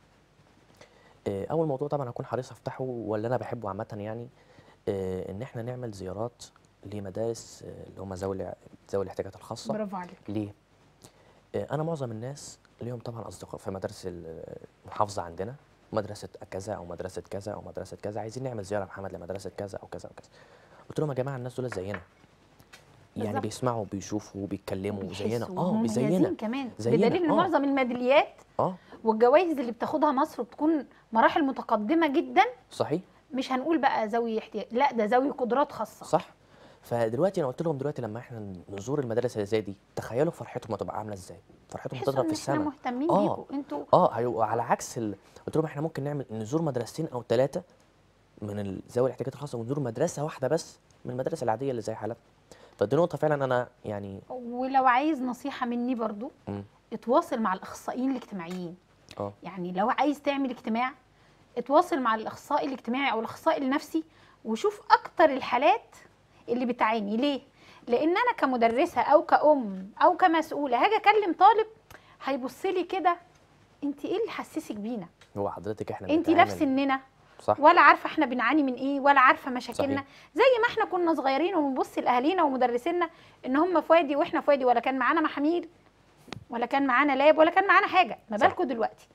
آه، اول موضوع طبعا هكون حريص افتحه واللي انا بحبه عامه يعني آه، ان احنا نعمل زيارات لمدارس آه، اللي هم ذوي الع- ذوي الاحتياجات الخاصه برافو عليك ليه آه، انا معظم الناس ليهم طبعا اصدقاء في مدارس المحافظه عندنا مدرسه كذا او مدرسه كذا او مدرسه كذا عايزين نعمل زياره يا محمد لمدرسه كذا او كذا وكذا قلت لهم يا جماعه الناس دول زينا يعني بالظبط. بيسمعوا بيشوفوا بيتكلموا زينا بيحسوا اه وهم زينا مميزين كمان زينا، بدليل ان آه. معظم الميداليات اه والجوائز اللي بتاخدها مصر بتكون مراحل متقدمه جدا صحيح مش هنقول بقى ذوي احتياج لا ده ذوي قدرات خاصه صح فدلوقتي انا قلت لهم دلوقتي لما احنا نزور المدارس اللي زي دي تخيلوا فرحتهم هتبقى عامله ازاي فرحتهم تحسوا هتضرب ان في احنا السماء مهتمين آه. بيكم انتوا اه هيبقوا على عكس ال... قلت لهم احنا ممكن نعمل نزور مدرستين او ثلاثه من ال- ذوي الاحتياجات الخاصه ونزور مدرسه واحده بس من المدارس العاديه اللي زي حالتنا فدي نقطه فعلا انا يعني ولو عايز نصيحه مني برضو مم. اتواصل مع الاخصائيين الاجتماعيين اه يعني لو عايز تعمل اجتماع اتواصل مع الاخصائي الاجتماعي او الاخصائي النفسي وشوف اكتر الحالات اللي بتعاني ليه لان انا كمدرسه او كأم او كمسؤوله هاجي اكلم طالب هيبص لي كده انت ايه اللي حسسك بينا هو حضرتك احنا انت لا في بنتعامل- سننا صح ولا عارفه احنا بنعاني من ايه ولا عارفه مشاكلنا صحيح. زي ما احنا كنا صغيرين وبنبص لاهالينا ومدرسينا ان هم في وادي واحنا في وادي ولا كان معانا محاميل ولا كان معانا لاب ولا كان معانا حاجه ما صح. بالكم دلوقتي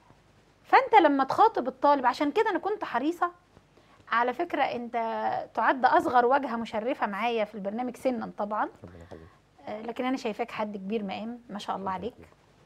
فانت لما تخاطب الطالب عشان كده انا كنت حريصه على فكره انت تعد اصغر واجهه مشرفه معايا في البرنامج سنا طبعا ربنا يخليك آه، لكن انا شايفاك حد كبير مقام ما شاء الله عليك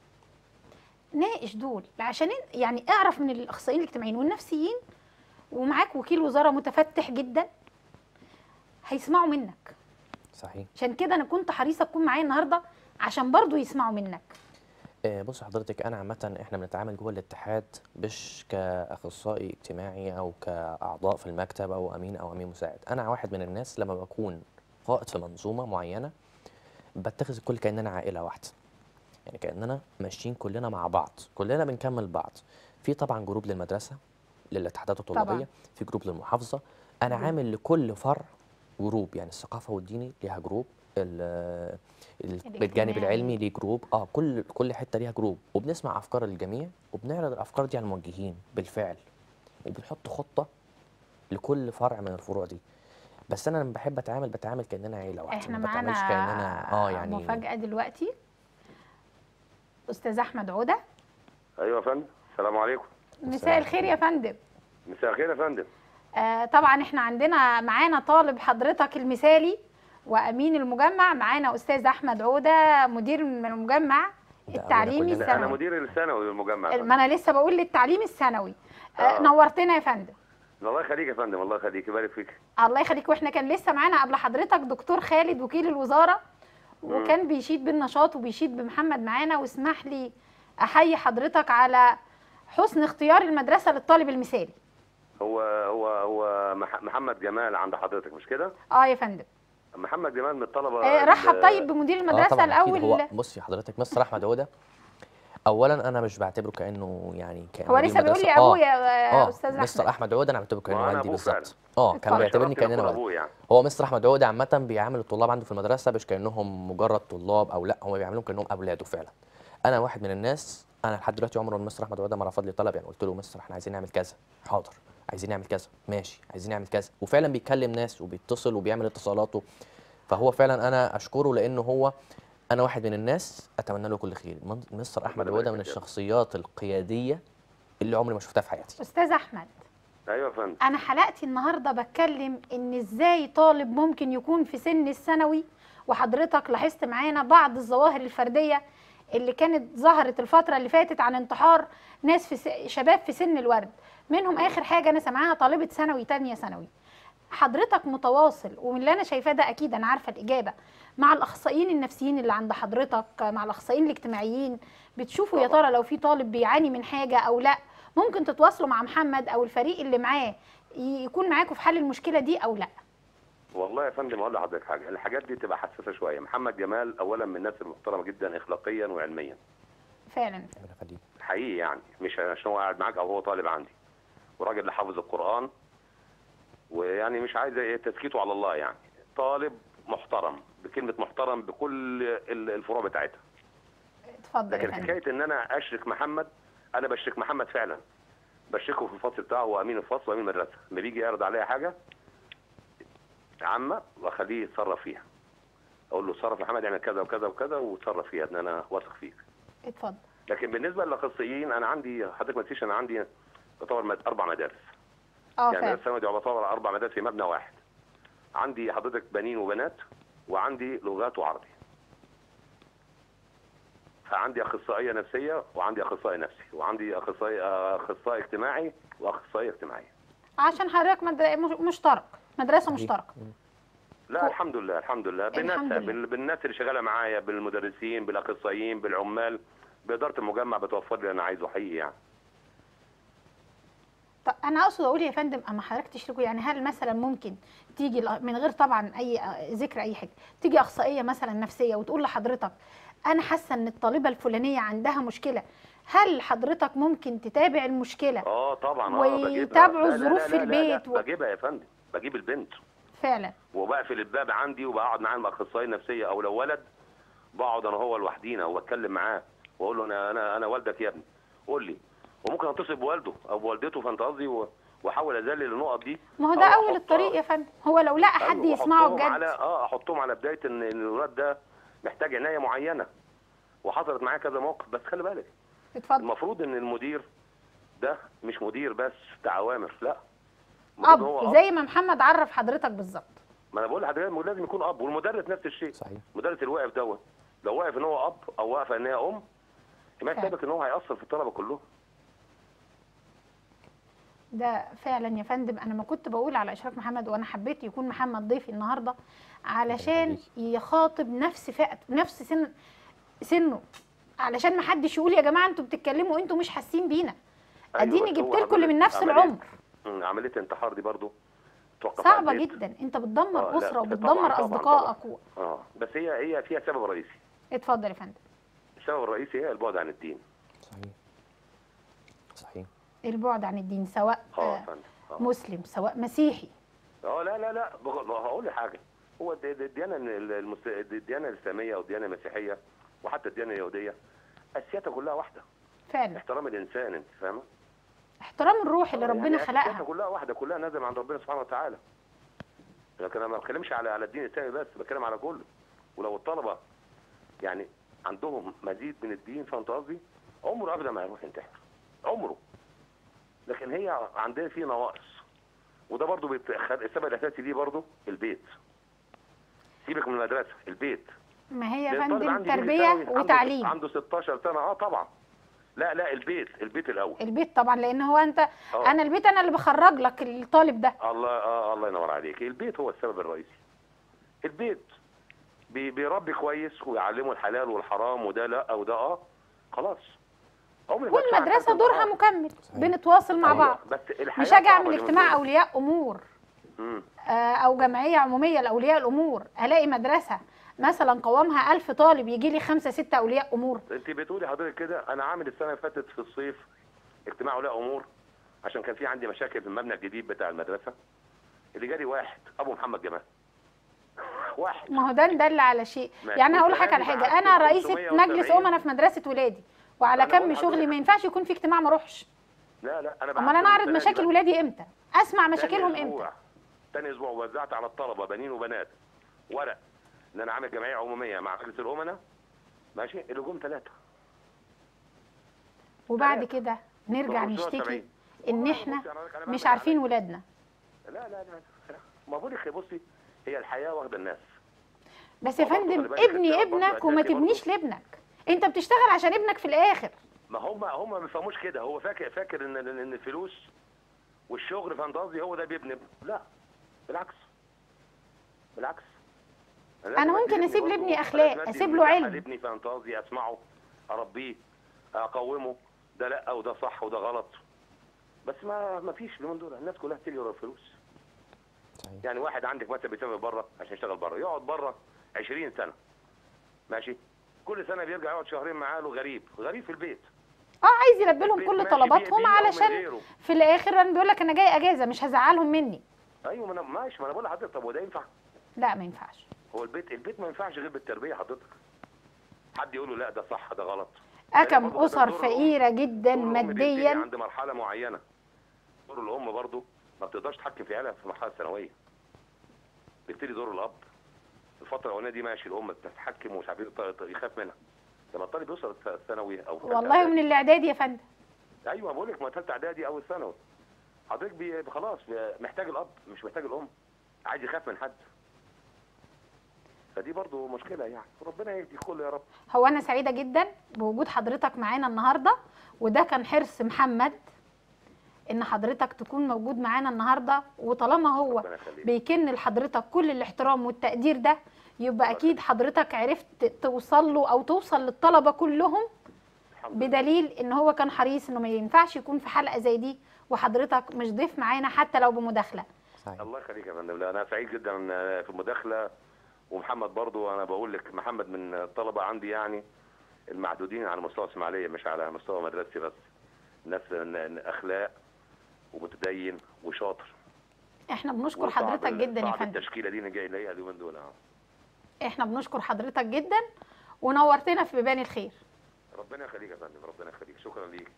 ناقش دول عشان إن- يعني اعرف من الاخصائيين الاجتماعيين والنفسيين ومعاك وكيل وزاره متفتح جدا هيسمعوا منك صحيح عشان كده انا كنت حريصه تكون معايا النهارده عشان برضو يسمعوا منك آه، بص حضرتك انا عامه احنا بنتعامل جوه الاتحاد مش كاخصائي اجتماعي او كاعضاء في المكتب او امين او امين مساعد انا واحد من الناس لما بكون قائد في منظومه معينه بتخذ الكل كاننا عائله واحده يعني كاننا ماشيين كلنا مع بعض كلنا بنكمل بعض في طبعا جروب للمدرسه للاتحادات الطلابيه طبعاً. في جروب للمحافظه انا جروب. عامل لكل فرع جروب يعني الثقافه والديني ليها جروب ال- ال- الجانب الاجتماعي. العلمي ليه جروب اه كل كل حته ليها جروب وبنسمع افكار الجميع وبنعرض الافكار دي على الموجهين بالفعل وبنحط خطه لكل فرع من الفروع دي بس انا لما بحب اتعامل بتعامل كاننا عيله واحده احنا ما بتعاملش كاننا اه معانا يعني مفاجاه دلوقتي استاذ احمد عوده ايوه يا فندم السلام عليكم مساء الخير يا فندم مساء الخير يا فندم آه طبعا احنا عندنا معانا طالب حضرتك المثالي وامين المجمع معانا استاذ احمد عوده مدير من المجمع ده أولنا التعليمي كلنا. انا الثانوي مدير الثانوي للمجمع يا فندم. ما انا لسه بقول للتعليم الثانوي آه آه. نورتنا يا فندم الله يخليك يا فندم الله يخليك يبارك فيك الله يخليك واحنا كان لسه معانا قبل حضرتك دكتور خالد وكيل الوزاره وكان بيشيد بالنشاط وبيشيد بمحمد معانا واسمح لي احيي حضرتك على حسن اختيار المدرسه للطالب المثالي هو هو هو مح- محمد جمال عند حضرتك مش كده اه يا فندم محمد جمال من الطلبه آه رحب ال- طيب بمدير آه المدرسه طبعاً أكيد. الاول هو بصي حضرتك مستر احمد عوده اولا انا مش بعتبره كانه يعني كأنه هو مدير لسه بيقول لي مدرسة. آه. ابويا يا اه استاذ مستر احمد احمد عوده انا بعتبره كانه وأنا والدي أبوه فعلا. بالظبط اه كان اتفضل. بيعتبرني شرفت كاننا نكون والدي ابوه يعني هو مستر احمد عوده عامه بيعامل الطلاب عنده في المدرسه مش كانهم مجرد طلاب او لا هو بيعاملهم كانهم اولاده فعلا انا واحد من الناس انا لحد دلوقتي عمره ما مستر احمد عوده ما رفض لي طلب يعني قلت له مستر احنا عايزين نعمل كذا حاضر عايزين نعمل كذا ماشي عايزين نعمل كذا وفعلا بيكلم ناس وبيتصل وبيعمل اتصالاته فهو فعلا انا اشكره لانه هو انا واحد من الناس اتمنى له كل خير من- مستر احمد ربنا عوده يبارك من فيك يا رب. الشخصيات القياديه اللي عمري ما شفتها في حياتي استاذ احمد ايوه يا فندم انا حلقتي النهارده بتكلم ان ازاي طالب ممكن يكون في سن الثانوي وحضرتك لاحظت معانا بعض الظواهر الفرديه اللي كانت ظهرت الفتره اللي فاتت عن انتحار ناس في س... شباب في سن الورد منهم اخر حاجه انا سامعاها طالبه ثانوي تانية ثانوي حضرتك متواصل ومن اللي انا شايفاه ده اكيد انا عارفه الاجابه مع الاخصائيين النفسيين اللي عند حضرتك مع الاخصائيين الاجتماعيين بتشوفوا يا طبعا. ترى لو في طالب بيعاني من حاجه او لا ممكن تتواصلوا مع محمد او الفريق اللي معاه ي- يكون معاكم في حل المشكله دي او لا والله يا فندم اقول لحضرتك حاجه الحاجات دي تبقى حساسه شويه محمد جمال اولا من الناس المحترمه جدا اخلاقيا وعلميا فعلا ربنا يخليك حقيقي يعني مش عشان هو قاعد معاك او هو طالب عندي وراجل اللي حافظ القران ويعني مش عايز إيه تسكيته على الله يعني طالب محترم بكلمه محترم بكل ال- الفروع بتاعتها اتفضل يا لكن فندم حكايه ان انا اشرك محمد انا بشرك محمد فعلا بشركه في الفصل بتاعه هو امين الفصل وامين المدرسه لما بيجي يعرض عليا حاجه عامه واخليه يتصرف فيها اقول له اتصرف يا محمد اعمل كذا وكذا وكذا وتصرف فيها ان انا واثق فيك اتفضل لكن بالنسبه للاخصائيين انا عندي حضرتك ما تنسيش انا عندي يعتبر مد- اربع مدارس اه يعني فعلا الثانوي يعتبر اربع مدارس في مبنى واحد عندي حضرتك بنين وبنات وعندي لغات وعربي فعندي اخصائيه نفسيه وعندي اخصائي نفسي وعندي اخصائي اخصائي اجتماعي واخصائيه اجتماعيه عشان حضرتك مدر... مش- مشترك مدرسه مشتركه لا كو- الحمد لله الحمد لله بالناس الحمد لله. بال- بالناس اللي شغاله معايا بالمدرسين بالاخصائيين بالعمال باداره المجمع بتوفر لي اللي انا عايزه حقيقي يعني طب انا اقصد اقول يا فندم اما حضرتك تشركوا يعني هل مثلا ممكن تيجي الأ- من غير طبعا اي آه، ذكر اي حاجه تيجي اخصائيه مثلا نفسيه وتقول لحضرتك انا حاسه ان الطالبه الفلانيه عندها مشكله هل حضرتك ممكن تتابع المشكله اه طبعا اه بجيبها. ويتابعوا لا، لا، الظروف لا، في لا، لا، لا، البيت و- بجيبها يا فندم بجيب البنت فعلا وبقفل الباب عندي وبقعد معاه مع اخصائي نفسيه او لو ولد بقعد انا هو لوحدينا وبتكلم معاه واقول له انا انا انا والدك يا ابني قول لي وممكن اتصل بوالده او بوالدته فانت قصدي و- واحاول اذلل النقط دي ما هو أو ده اول أحطها- الطريق يا فندم هو لو لقى حد أيوة، يسمعه وأحطهم على بجد اه احطهم على بدايه ان إن الولاد ده محتاج عنايه معينه وحصلت معايا كذا موقف بس خلي بالك اتفضل المفروض ان المدير ده مش مدير بس بتاع اوامر لا المفروض هو اب زي ما محمد عرف حضرتك بالظبط ما انا بقول لحضرتك لازم يكون اب والمدرس نفس الشيء صحيح المدرس اللي واقف دوت لو واقف ان هو اب او واقفه ان هي ام ما فعلا. يسابق ان هو هيأثر في الطلبه كلهم ده فعلا يا فندم انا ما كنت بقول على اشراف محمد وانا حبيت يكون محمد ضيفي النهارده علشان يخليك. يخاطب نفس فئته نفس سن سنه علشان ما حدش يقول يا جماعه انتوا بتتكلموا انتوا مش حاسين بينا أيوة، اديني بس هو جبت لكم اللي من عملية- نفس عملية- العمر مم، عمليه انتحار دي برضو توقف على صعبه البيت. جدا انت بتدمر آه، لا، اسره طبعاً، وبتدمر طبعاً، اصدقائك و... اه بس هي هي فيها سبب رئيسي اتفضل يا فندم السبب الرئيسي هي البعد عن الدين صحيح صحيح البعد عن الدين سواء اه يا آه، فندم آه. مسلم سواء مسيحي اه لا لا لا بغ- ما هقول لك حاجه هو الد- الد- الديانه المس... الديانه الاسلاميه او الديانه المسيحيه وحتى الديانه اليهوديه اساسياتها كلها واحده فعلا احترام الانسان انت فاهمه احترام الروح اللي آه، ربنا يعني أساسياتها خلقها كلها واحده كلها نازله من عند ربنا سبحانه وتعالى لكن انا ما بتكلمش على على الدين الاسلامي بس بتكلم على كله ولو الطلبه يعني عندهم مزيد من الدين فهمت قصدي عمره ابدا ما هيروح ينتحر عمره لكن هي عندنا في نواقص وده برضو بيتخ- السبب الاساسي دي برضو البيت سيبك من المدرسه البيت ما هي يا لأن الطالب فندم عندي بيجي تربيه ثانوي عنده- وتعليم عنده 16 سنه اه طبعا لا لا البيت البيت الاول البيت طبعا لان هو انت آه. انا البيت انا اللي بخرج لك الطالب ده الله آه الله ينور عليك البيت هو السبب الرئيسي البيت بي- بيربي كويس ويعلمه الحلال والحرام وده لا وده اه خلاص عمري ما أسمع والمدرسه حد- دورها آه. مكمل صحيح. بنتواصل مع أيوة، بعض بس الحياة مش هاجي صعبة اعمل اليومين اجتماع دول. اولياء امور مم. آه، او جمعيه عموميه لاولياء الامور الاقي مدرسه مثلا قوامها ألف طالب يجي لي خمسة ستة اولياء امور انت بتقولي حضرتك كده انا عامل السنه اللي فاتت في الصيف اجتماع اولياء امور عشان كان في عندي مشاكل في المبنى الجديد بتاع المدرسه اللي جالي واحد ابو محمد جمال واحد ما هو ده ندل على شيء ماشي. يعني هقول لحضرتك على والكلام حاجه ده انا قعدت رئيسه 570. مجلس امنا في مدرسه ولادي وعلى أنا كم بقول شغلي لحضرتك. ما ينفعش يكون في اجتماع ما اروحش لا لا انا امال بعت انا اعرض السنة دي مشاكل بقى. ولادي امتى اسمع تاني مشاكلهم أسبوع- امتى تاني اسبوع وزعت على الطلبه بنين وبنات ورق ان انا عامل جمعيه عموميه مع مجلس الامناء ماشي اللي جم ثلاثه وبعد ثلاثة. كده نرجع بخمسمية نشتكي وسبعين. ان والله احنا بصي، أنا- أنا بعمل مش عارفين عمل- ولادنا لا لا لا لا. ما بقول لك بصي هي الحياه واخده الناس بس يا ما برضه فندم خلي بالك ابني الاختيار برضه ابنك وما أساسي برضه. تبنيش لابنك انت بتشتغل عشان ابنك في الاخر ما هم هم ما بيفهموش كده هو فاكر فاكر ان ان الفلوس والشغل فهمت قصدي هو ده بيبني لا بالعكس بالعكس أنا لازم ممكن أدي أسيب برضه- لابني أخلاق، لازم أدي أسيب له مساحة علم. لابني فانتازي اسمعه اربيه اقومه ده لا وده صح وده غلط بس ما ما فيش اليومين دول الناس كلها تجري ورا الفلوس صحيح يعني واحد عندك مثلا بيسافر بره عشان يشتغل بره يقعد بره 20 سنه ماشي كل سنه بيرجع يقعد شهرين معاه له غريب غريب في البيت اه عايز يلبي لهم البيت كل ماشي طلباتهم بيه- بيه أو من علشان غيره. في الاخر انا بيقول لك انا جاي اجازه مش هزعلهم مني ايوه ما انا ماشي ما انا بقول لحضرتك طب وده ينفع لا ما ينفعش هو البيت البيت ما ينفعش غير بالتربيه حضرتك حد يقول له لا ده صح ده غلط اكم برضه اسر دور الأم- فقيره جدا دور الأم بينتهي ماديا عند مرحله معينه دور الام برضه ما بتقدرش تتحكم في عيالها في المرحله الثانويه بيبتدي دور الاب الفتره الاولانيه دي ماشي الام بتتحكم ومش عارف إيه، يخاف منها لما الطالب يوصل الثانوي او ثالثة والله إعدادي. من الاعدادي يا فندم ايوه بقول لك ما ثالثه اعدادي او الثانوي حضرتك بي خلاص بي- محتاج الاب مش محتاج الام عايز يخاف من حد فدي برضو مشكله يعني ربنا يهدي الكل يا رب هو انا سعيده جدا بوجود حضرتك معانا النهارده وده كان حرص محمد ان حضرتك تكون موجود معانا النهارده وطالما هو ربنا يخليك بيكن لحضرتك كل الاحترام والتقدير ده يبقى اكيد حضرتك عرفت توصل له او توصل للطلبه كلهم الحمد لله. بدليل ان هو كان حريص انه ما ينفعش يكون في حلقه زي دي وحضرتك مش ضيف معانا حتى لو بمداخله صحيح الله يخليك يا فندم لا، انا سعيد جدا في المداخله ومحمد برضو انا بقول لك محمد من الطلبه عندي يعني المعدودين على مستوى اسماعيليه مش على مستوى مدرستي بس ناس ن- ن- اخلاق ومتدين وشاطر احنا بنشكر وصعب حضرتك ال- جدا يا صعب فندم التشكيله دي اللي جاي نلاقيها اليومين دول اه احنا بنشكر حضرتك جدا ونورتنا في بيبان الخير ربنا يخليك يا فندم ربنا يخليك شكرا ليك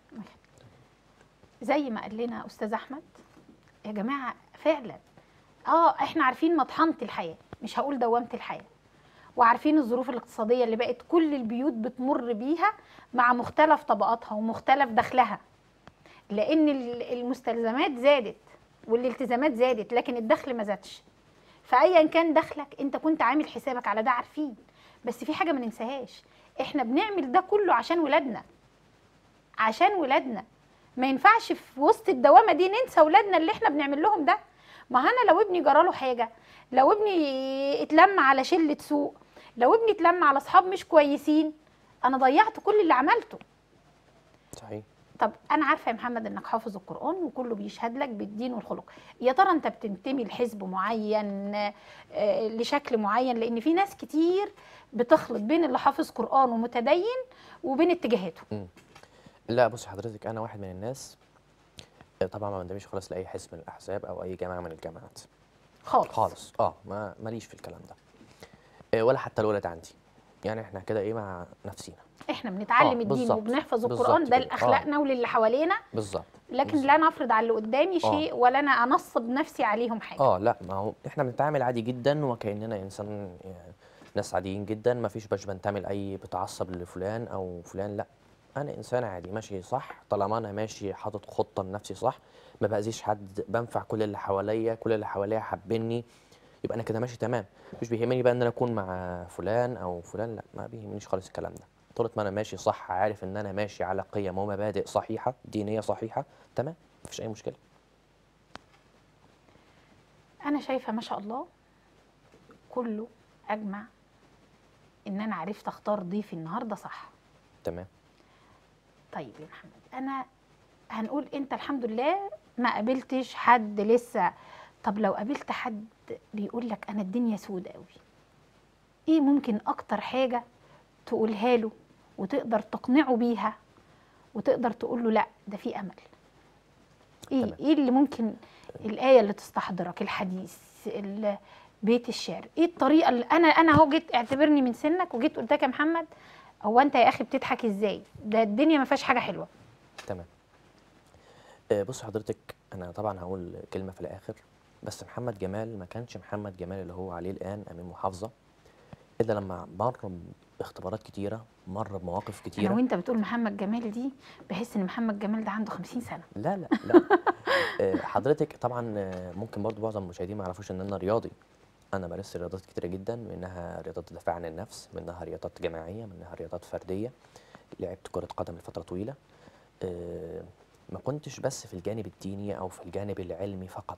زي ما قال لنا استاذ احمد يا جماعه فعلا اه احنا عارفين مطحنه الحياه مش هقول دوامه الحياه وعارفين الظروف الاقتصاديه اللي بقت كل البيوت بتمر بيها مع مختلف طبقاتها ومختلف دخلها لان ال- المستلزمات زادت والالتزامات زادت لكن الدخل ما زادش فايا كان دخلك انت كنت عامل حسابك على ده عارفين بس في حاجه ما ننساهاش احنا بنعمل ده كله عشان ولادنا عشان ولادنا ما ينفعش في وسط الدوامه دي ننسى ولادنا اللي احنا بنعمل لهم ده ما انا لو ابني جراله حاجه لو ابني اتلم على شله سوء لو ابني اتلم على اصحاب مش كويسين انا ضيعت كل اللي عملته صحيح طب انا عارفه يا محمد انك حافظ القران وكله بيشهد لك بالدين والخلق يا ترى انت بتنتمي لحزب معين آه، لشكل معين لان في ناس كتير بتخلط بين اللي حافظ قران ومتدين وبين اتجاهاته لا بص حضرتك انا واحد من الناس آه، طبعا ما بندمجش خالص لاي حزب من الاحزاب او اي جامعه من الجامعات خالص خالص اه ما ماليش في الكلام ده آه، ولا حتى الولد عندي يعني احنا كده ايه مع نفسينا احنا بنتعلم آه، الدين بالظبط، وبنحفظ بالظبط القران ده كده، آه. لاخلاقنا وللي حوالينا بالظبط لكن بالظبط. لا نفرض على اللي قدامي آه. شيء ولا انا انصب نفسي عليهم حاجه اه لا ما هو احنا بنتعامل عادي جدا وكاننا انسان يعني ناس عاديين جدا ما فيش باش بنتعمل اي بتعصب لفلان او فلان لا انا انسان عادي ماشي صح طالما انا ماشي حاطط خطه لنفسي صح ما باذيش حد بنفع كل اللي حواليا كل اللي حواليا حابيني يبقى انا كده ماشي تمام مش بيهمني بقى ان انا اكون مع فلان او فلان لا ما بيهمنيش خالص الكلام ده طول ما انا ماشي صح عارف ان انا ماشي على قيم ومبادئ صحيحه دينيه صحيحه تمام مفيش اي مشكله انا شايفه ما شاء الله كله اجمع ان انا عرفت اختار ضيفي النهارده صح تمام طيب يا محمد انا هنقول انت الحمد لله ما قابلتش حد لسه طب لو قابلت حد بيقول لك انا الدنيا سود قوي ايه ممكن اكتر حاجه تقولها له وتقدر تقنعه بيها وتقدر تقول له لا ده في امل ايه تمام. ايه اللي ممكن الايه اللي تستحضرك الحديث ال- بيت الشعر ايه الطريقه اللي انا انا اهو جيت اعتبرني من سنك وجيت قلت لك يا محمد هو انت يا اخي بتضحك ازاي ده الدنيا ما فيهاش حاجه حلوه تمام آه، بص حضرتك انا طبعا هقول كلمه في الاخر بس محمد جمال ما كانش محمد جمال اللي هو عليه الان امين محافظه الا لما مر باختبارات كتيره مر بمواقف انا كتيره وانت بتقول محمد جمال دي بحس ان محمد جمال ده عنده 50 سنه لا لا لا آه، حضرتك طبعا آه، ممكن برضو معظم المشاهدين ما يعرفوش ان انا رياضي انا مارست رياضات كتيره جدا منها رياضات الدفاع عن النفس منها رياضات جماعيه منها رياضات فرديه لعبت كره قدم لفتره طويله آه، ما كنتش بس في الجانب الديني او في الجانب العلمي فقط لا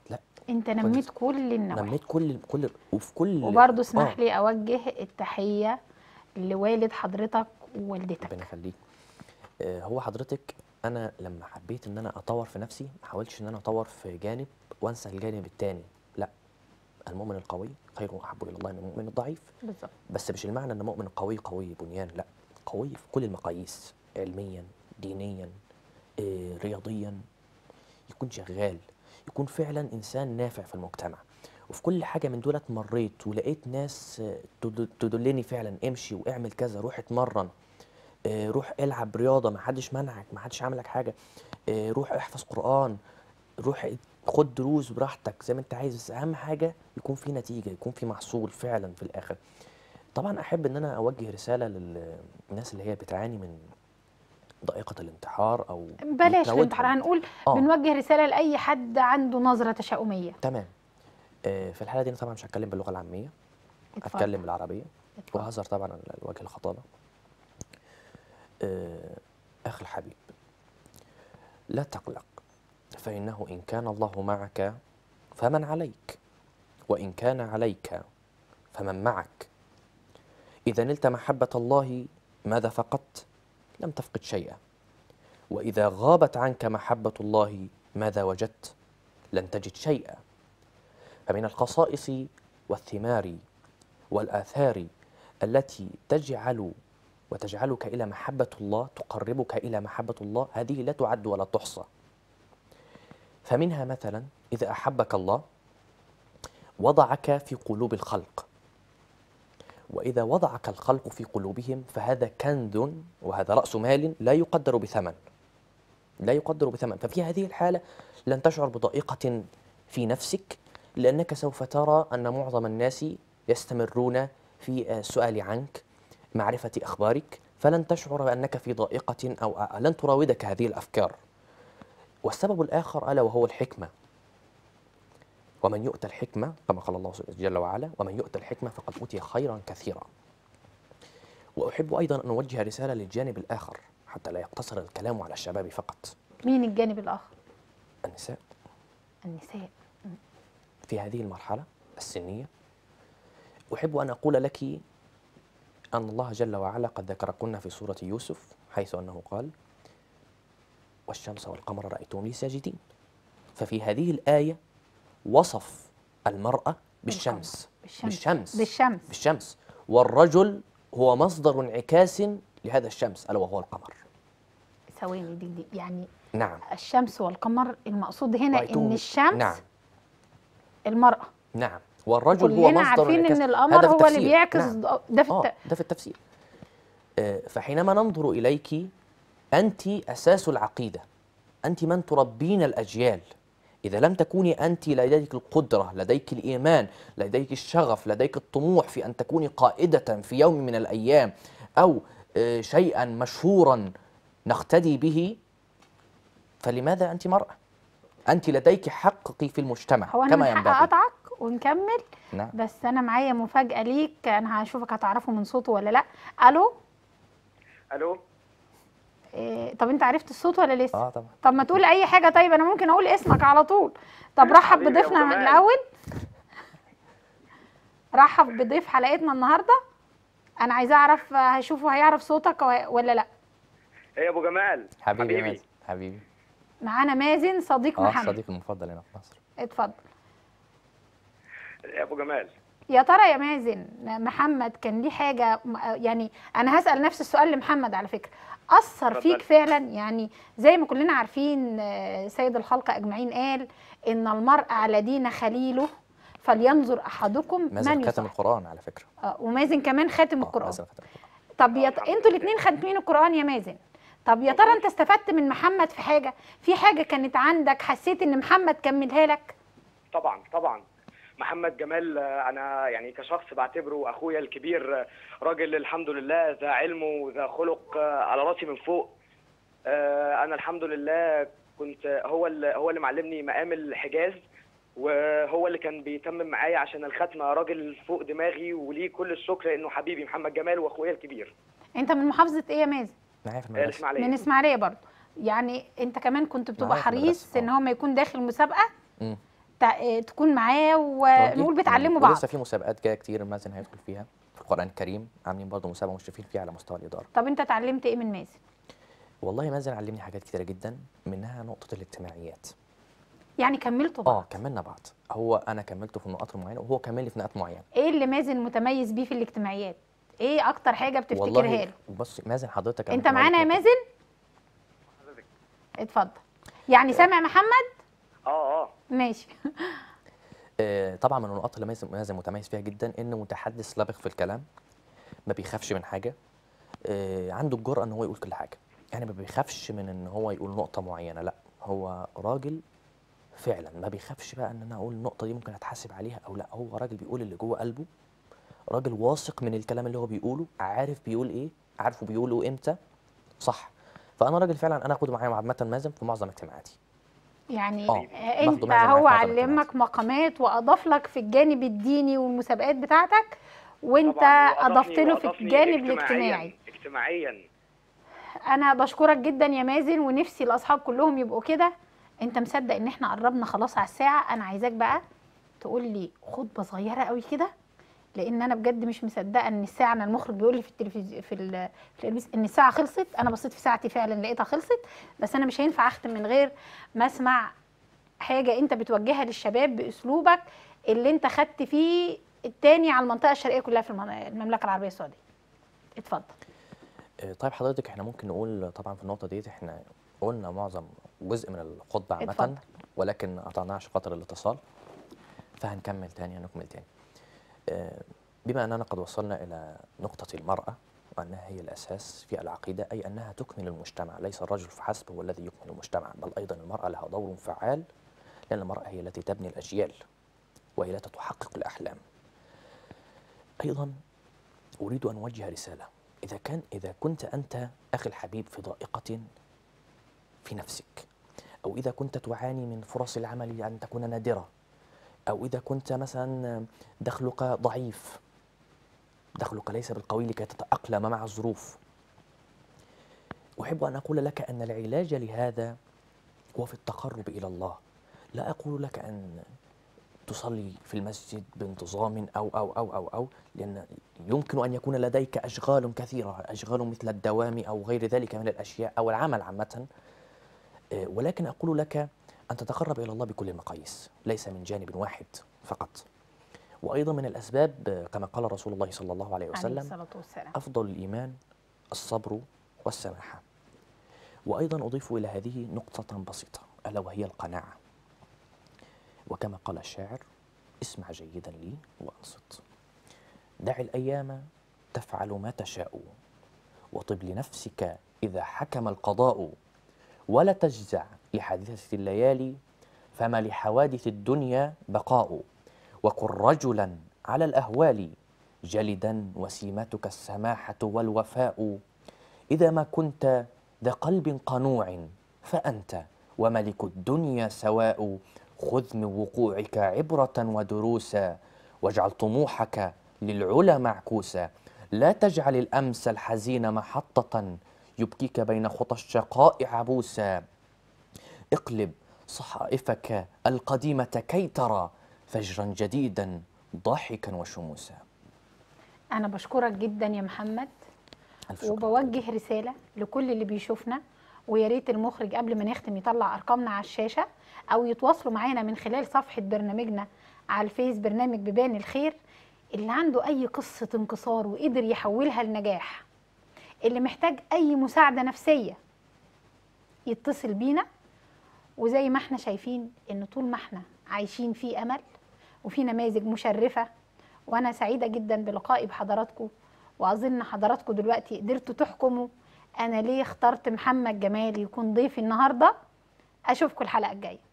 انت نميت كل النواحي نميت كل كل وفي كل وبرضه اسمح آه. لي اوجه التحيه لوالد حضرتك ووالدتك ربنا يخليك آه، هو حضرتك انا لما حبيت ان انا اطور في نفسي ما حاولتش ان انا اطور في جانب وانسى الجانب التاني لا المؤمن القوي خير واحب الى الله من المؤمن الضعيف بالظبط بس مش المعنى ان مؤمن قوي قوي بنيان لا قوي في كل المقاييس علميا دينيا آه، رياضيا يكون شغال يكون فعلا انسان نافع في المجتمع وفي كل حاجه من دولت مريت ولقيت ناس آه، تد- تدلني فعلا امشي واعمل كذا روح اتمرن آه، روح العب رياضه ما حدش منعك ما حدش عامل لك حاجه آه، روح احفظ قران روح خد دروس براحتك زي ما انت عايز بس اهم حاجه يكون في نتيجه يكون في محصول فعلا في الاخر طبعا احب ان انا اوجه رساله للناس اللي هي بتعاني من ضائقه الانتحار او بلاش بتراودهم. الانتحار هنقول آه. بنوجه رساله لاي حد عنده نظره تشاؤميه تمام آه، في الحاله دي انا طبعا مش هتكلم باللغه العاميه اتفضل. هتكلم بالعربيه اتفضل. وهظهر طبعا على وجه الخطابه آه، اخي الحبيب لا تقلق فانه ان كان الله معك فمن عليك وان كان عليك فمن معك اذا نلت محبه الله ماذا فقدت لم تفقد شيئا واذا غابت عنك محبه الله ماذا وجدت لن تجد شيئا فمن الخصائص والثمار والآثار التي تجعل وتجعلك إلى محبة الله تقربك إلى محبة الله هذه لا تعد ولا تحصى فمنها مثلا إذا أحبك الله وضعك في قلوب الخلق وإذا وضعك الخلق في قلوبهم فهذا كنز وهذا رأس مال لا يقدر بثمن لا يقدر بثمن ففي هذه الحالة لن تشعر بضائقة في نفسك لأنك سوف ترى أن معظم الناس يستمرون في السؤال عنك معرفة أخبارك فلن تشعر بأنك في ضائقة أو لن تراودك هذه الأفكار والسبب الآخر ألا وهو الحكمة ومن يؤتى الحكمة كما قال الله جل وعلا ومن يؤتى الحكمة فقد أوتي خيرا كثيرا وأحب أيضا أن أوجه رسالة للجانب الآخر حتى لا يقتصر الكلام على الشباب فقط مين الجانب الاخر النساء النساء في هذه المرحلة السنية أحب أن أقول لك أن الله جل وعلا قد ذكركن في سورة يوسف حيث أنه قال والشمس والقمر رأيتهم لي ساجدين ففي هذه الآية وصف المرأة بالشمس بالشمس. بالشمس بالشمس. بالشمس والرجل هو مصدر انعكاس لهذا الشمس ألا وهو القمر ثواني دي, دي يعني نعم الشمس والقمر المقصود هنا رأيتهم- ان الشمس نعم المرأة نعم والرجل هو كلنا مصدر عارفين انعكاس ان هذا القمر في هو اللي التفسير. بيعكس نعم. ده في آه الت... ده في التفسير آه، فحينما ننظر إليك أنت أساس العقيدة أنت من تربين الأجيال إذا لم تكوني أنت لديك القدرة لديك الإيمان لديك الشغف لديك الطموح في أن تكوني قائدة في يوم من الأيام أو آه، شيئا مشهورا نقتدي به فلماذا أنت مرأة؟ أنت لديك حقك في المجتمع هو انا كما من حق ينبغي اقطعك ونكمل نعم بس انا معايا مفاجأة ليك انا هشوفك هتعرفه من صوته ولا لا الو الو إيه طب انت عرفت الصوت ولا لسه اه طبعا طب ما تقول اي حاجه طيب انا ممكن اقول اسمك على طول طب رحب حبيبي يا بضيفنا أبو من جمال. الاول رحب بضيف حلقتنا النهارده انا عايزه اعرف آه، هشوفه هيعرف صوتك و- ولا لا ايه يا ابو جمال حبيبي يا حبيبي. مازن حبيبي معانا مازن صديق اه محمد صديقي المفضل هنا في مصر اتفضل يا ابو جمال يا ترى يا مازن محمد كان ليه حاجه م- يعني انا هسال نفس السؤال لمحمد على فكره اثر اتفضل. فيك فعلا يعني زي ما كلنا عارفين آه، سيد الخلق اجمعين قال ان المرء على دين خليله فلينظر احدكم مازن من ختم يصاحب القرآن على فكرة آه، ومازن كمان خاتم آه، القران مازن ختم القرآن طب يا الحمد انتوا الاثنين خاتمين القران يا مازن طب يا ترى انت استفدت من محمد في حاجه في حاجه كانت عندك حسيت ان محمد كملها لك طبعا طبعا محمد جمال آه، انا يعني كشخص بعتبره اخويا الكبير آه، راجل الحمد لله ذا علم وذا خلق آه، على راسي من فوق آه، انا الحمد لله كنت هو اللي هو اللي معلمني مقام الحجاز وهو اللي كان بيتمم معايا عشان الختمه راجل فوق دماغي وليه كل الشكر لانه حبيبي محمد جمال واخويا الكبير انت من محافظه ايه يا مازن معايا في آه، المدرسة الاسماعيليه من اسماعيليه برضه يعني انت كمان كنت بتبقى معايا في حريص المدرسة، ان آه. هو ما يكون داخل مسابقه مم. تع- آه، تكون معاه ونقول بتعلموا بعض ولسه في مسابقات جايه كتير مازن هيدخل فيها في القران الكريم عاملين برضه مسابقه مشرفين فيها على مستوى الاداره طب انت اتعلمت ايه من مازن والله مازن علمني حاجات كتيره جدا منها نقطه الاجتماعيات يعني كملتوا بعض اه كملنا بعض هو انا كملته في النقاط المعينه وهو كمل لي في نقاط معينه ايه اللي مازن متميز بيه في الاجتماعيات ايه اكتر حاجه بتفتكرها والله له بص مازن حضرتك أنا انت ممكن أقول معانا يا لك نقطة. مازن اتفضل يعني سامع محمد اه اه ماشي آه، طبعا من النقاط اللي مازن مازن متميز فيها جدا انه متحدث لبق في الكلام ما بيخافش من حاجه آه، عنده الجرأه ان هو يقول كل حاجه يعني ما بيخافش من ان هو يقول نقطه معينه لا هو راجل فعلا ما بيخافش بقى ان انا اقول النقطه دي ممكن اتحاسب عليها او لا هو راجل بيقول اللي جوه قلبه راجل واثق من الكلام اللي هو بيقوله عارف بيقول ايه عارفه بيقوله امتى صح فانا راجل فعلا انا اخده معايا عامه مازن في معظم اجتماعاتي يعني آه، آه، باخده انت مازن هو معايا في معظم علمك مقامات واضاف لك في الجانب الديني والمسابقات بتاعتك وانت طبعاً، وأضافني- اضفت له في وأضافني الجانب اجتماعياً- الاجتماعي اجتماعيا انا بشكرك جدا يا مازن ونفسي الاصحاب كلهم يبقوا كده انت مصدق ان احنا قربنا خلاص على الساعه انا عايزاك بقى تقول لي خطبه صغيره قوي كده لان انا بجد مش مصدقه ان الساعه انا المخرج بيقول لي في التلفزيون في ال- في الإلبس ان الساعه خلصت انا بصيت في ساعتي فعلا لقيتها خلصت بس انا مش هينفع اختم من غير ما اسمع حاجه انت بتوجهها للشباب باسلوبك اللي انت خدت فيه التاني على المنطقه الشرقيه كلها في المن- المملكه العربيه السعوديه اتفضل آه، طيب حضرتك احنا ممكن نقول طبعا في النقطه ديت احنا قلنا معظم جزء من الخطبه عامه اتفضل. ولكن قطعناه عشان خاطر الاتصال فهنكمل تاني هنكمل تاني آه، بما اننا قد وصلنا الى نقطه المراه وانها هي الاساس في العقيده اي انها تكمل المجتمع ليس الرجل فحسب هو الذي يكمل المجتمع بل ايضا المراه لها دور فعال لان المراه هي التي تبني الاجيال وهي التي تحقق الاحلام ايضا اريد ان اوجه رساله إذا كان إذا كنت أنت أخي الحبيب في ضائقة في نفسك أو إذا كنت تعاني من فرص العمل أن تكون نادرة أو إذا كنت مثلا دخلك ضعيف دخلك ليس بالقوي لكي تتأقلم مع الظروف أحب أن أقول لك أن العلاج لهذا هو في التقرب إلى الله لا أقول لك أن تصلي في المسجد بانتظام أو أو أو أو أو لأن يمكن أن يكون لديك أشغال كثيرة أشغال مثل الدوام أو غير ذلك من الأشياء أو العمل عامة آه، ولكن أقول لك أن تتقرب إلى الله بكل المقاييس ليس من جانب واحد فقط وأيضا من الأسباب آه، كما قال رسول الله صلى الله عليه عليه وسلم الصلاه والسلام أفضل الإيمان الصبر والسماحة وأيضا أضيف إلى هذه نقطة بسيطة ألا وهي القناعة وكما قال الشاعر اسمع جيدا لي وأنصت دع الأيام تفعل ما تشاء وطب لنفسك إذا حكم القضاء ولا تجزع لحادثة الليالي فما لحوادث الدنيا بقاء وكن رجلا على الأهوال جلدا وسيمتك السماحة والوفاء إذا ما كنت ذا قلب قنوع فأنت وملك الدنيا سواء خذ من وقوعك عبرة ودروسا واجعل طموحك للعلا معكوسا لا تجعل الأمس الحزين محطة يبكيك بين خطى الشقاء عبوسا اقلب صحائفك القديمة كي ترى فجرا جديدا ضاحكا وشموسا انا بشكرك جدا يا محمد ألف شكر وبوجه رساله لكل اللي بيشوفنا ويا ريت المخرج قبل ما نختم يطلع ارقامنا على الشاشه او يتواصلوا معانا من خلال صفحه برنامجنا على الفيس برنامج بيبان الخير اللي عنده اي قصه انكسار وقدر يحولها لنجاح اللي محتاج اي مساعده نفسيه يتصل بينا وزي ما احنا شايفين ان طول ما احنا عايشين في امل وفي نماذج مشرفه وانا سعيده جدا بلقائي بحضراتكم واظن حضراتكم دلوقتي قدرتوا تحكموا انا ليه اخترت محمد جمال يكون ضيفي النهارده اشوفكم الحلقه الجايه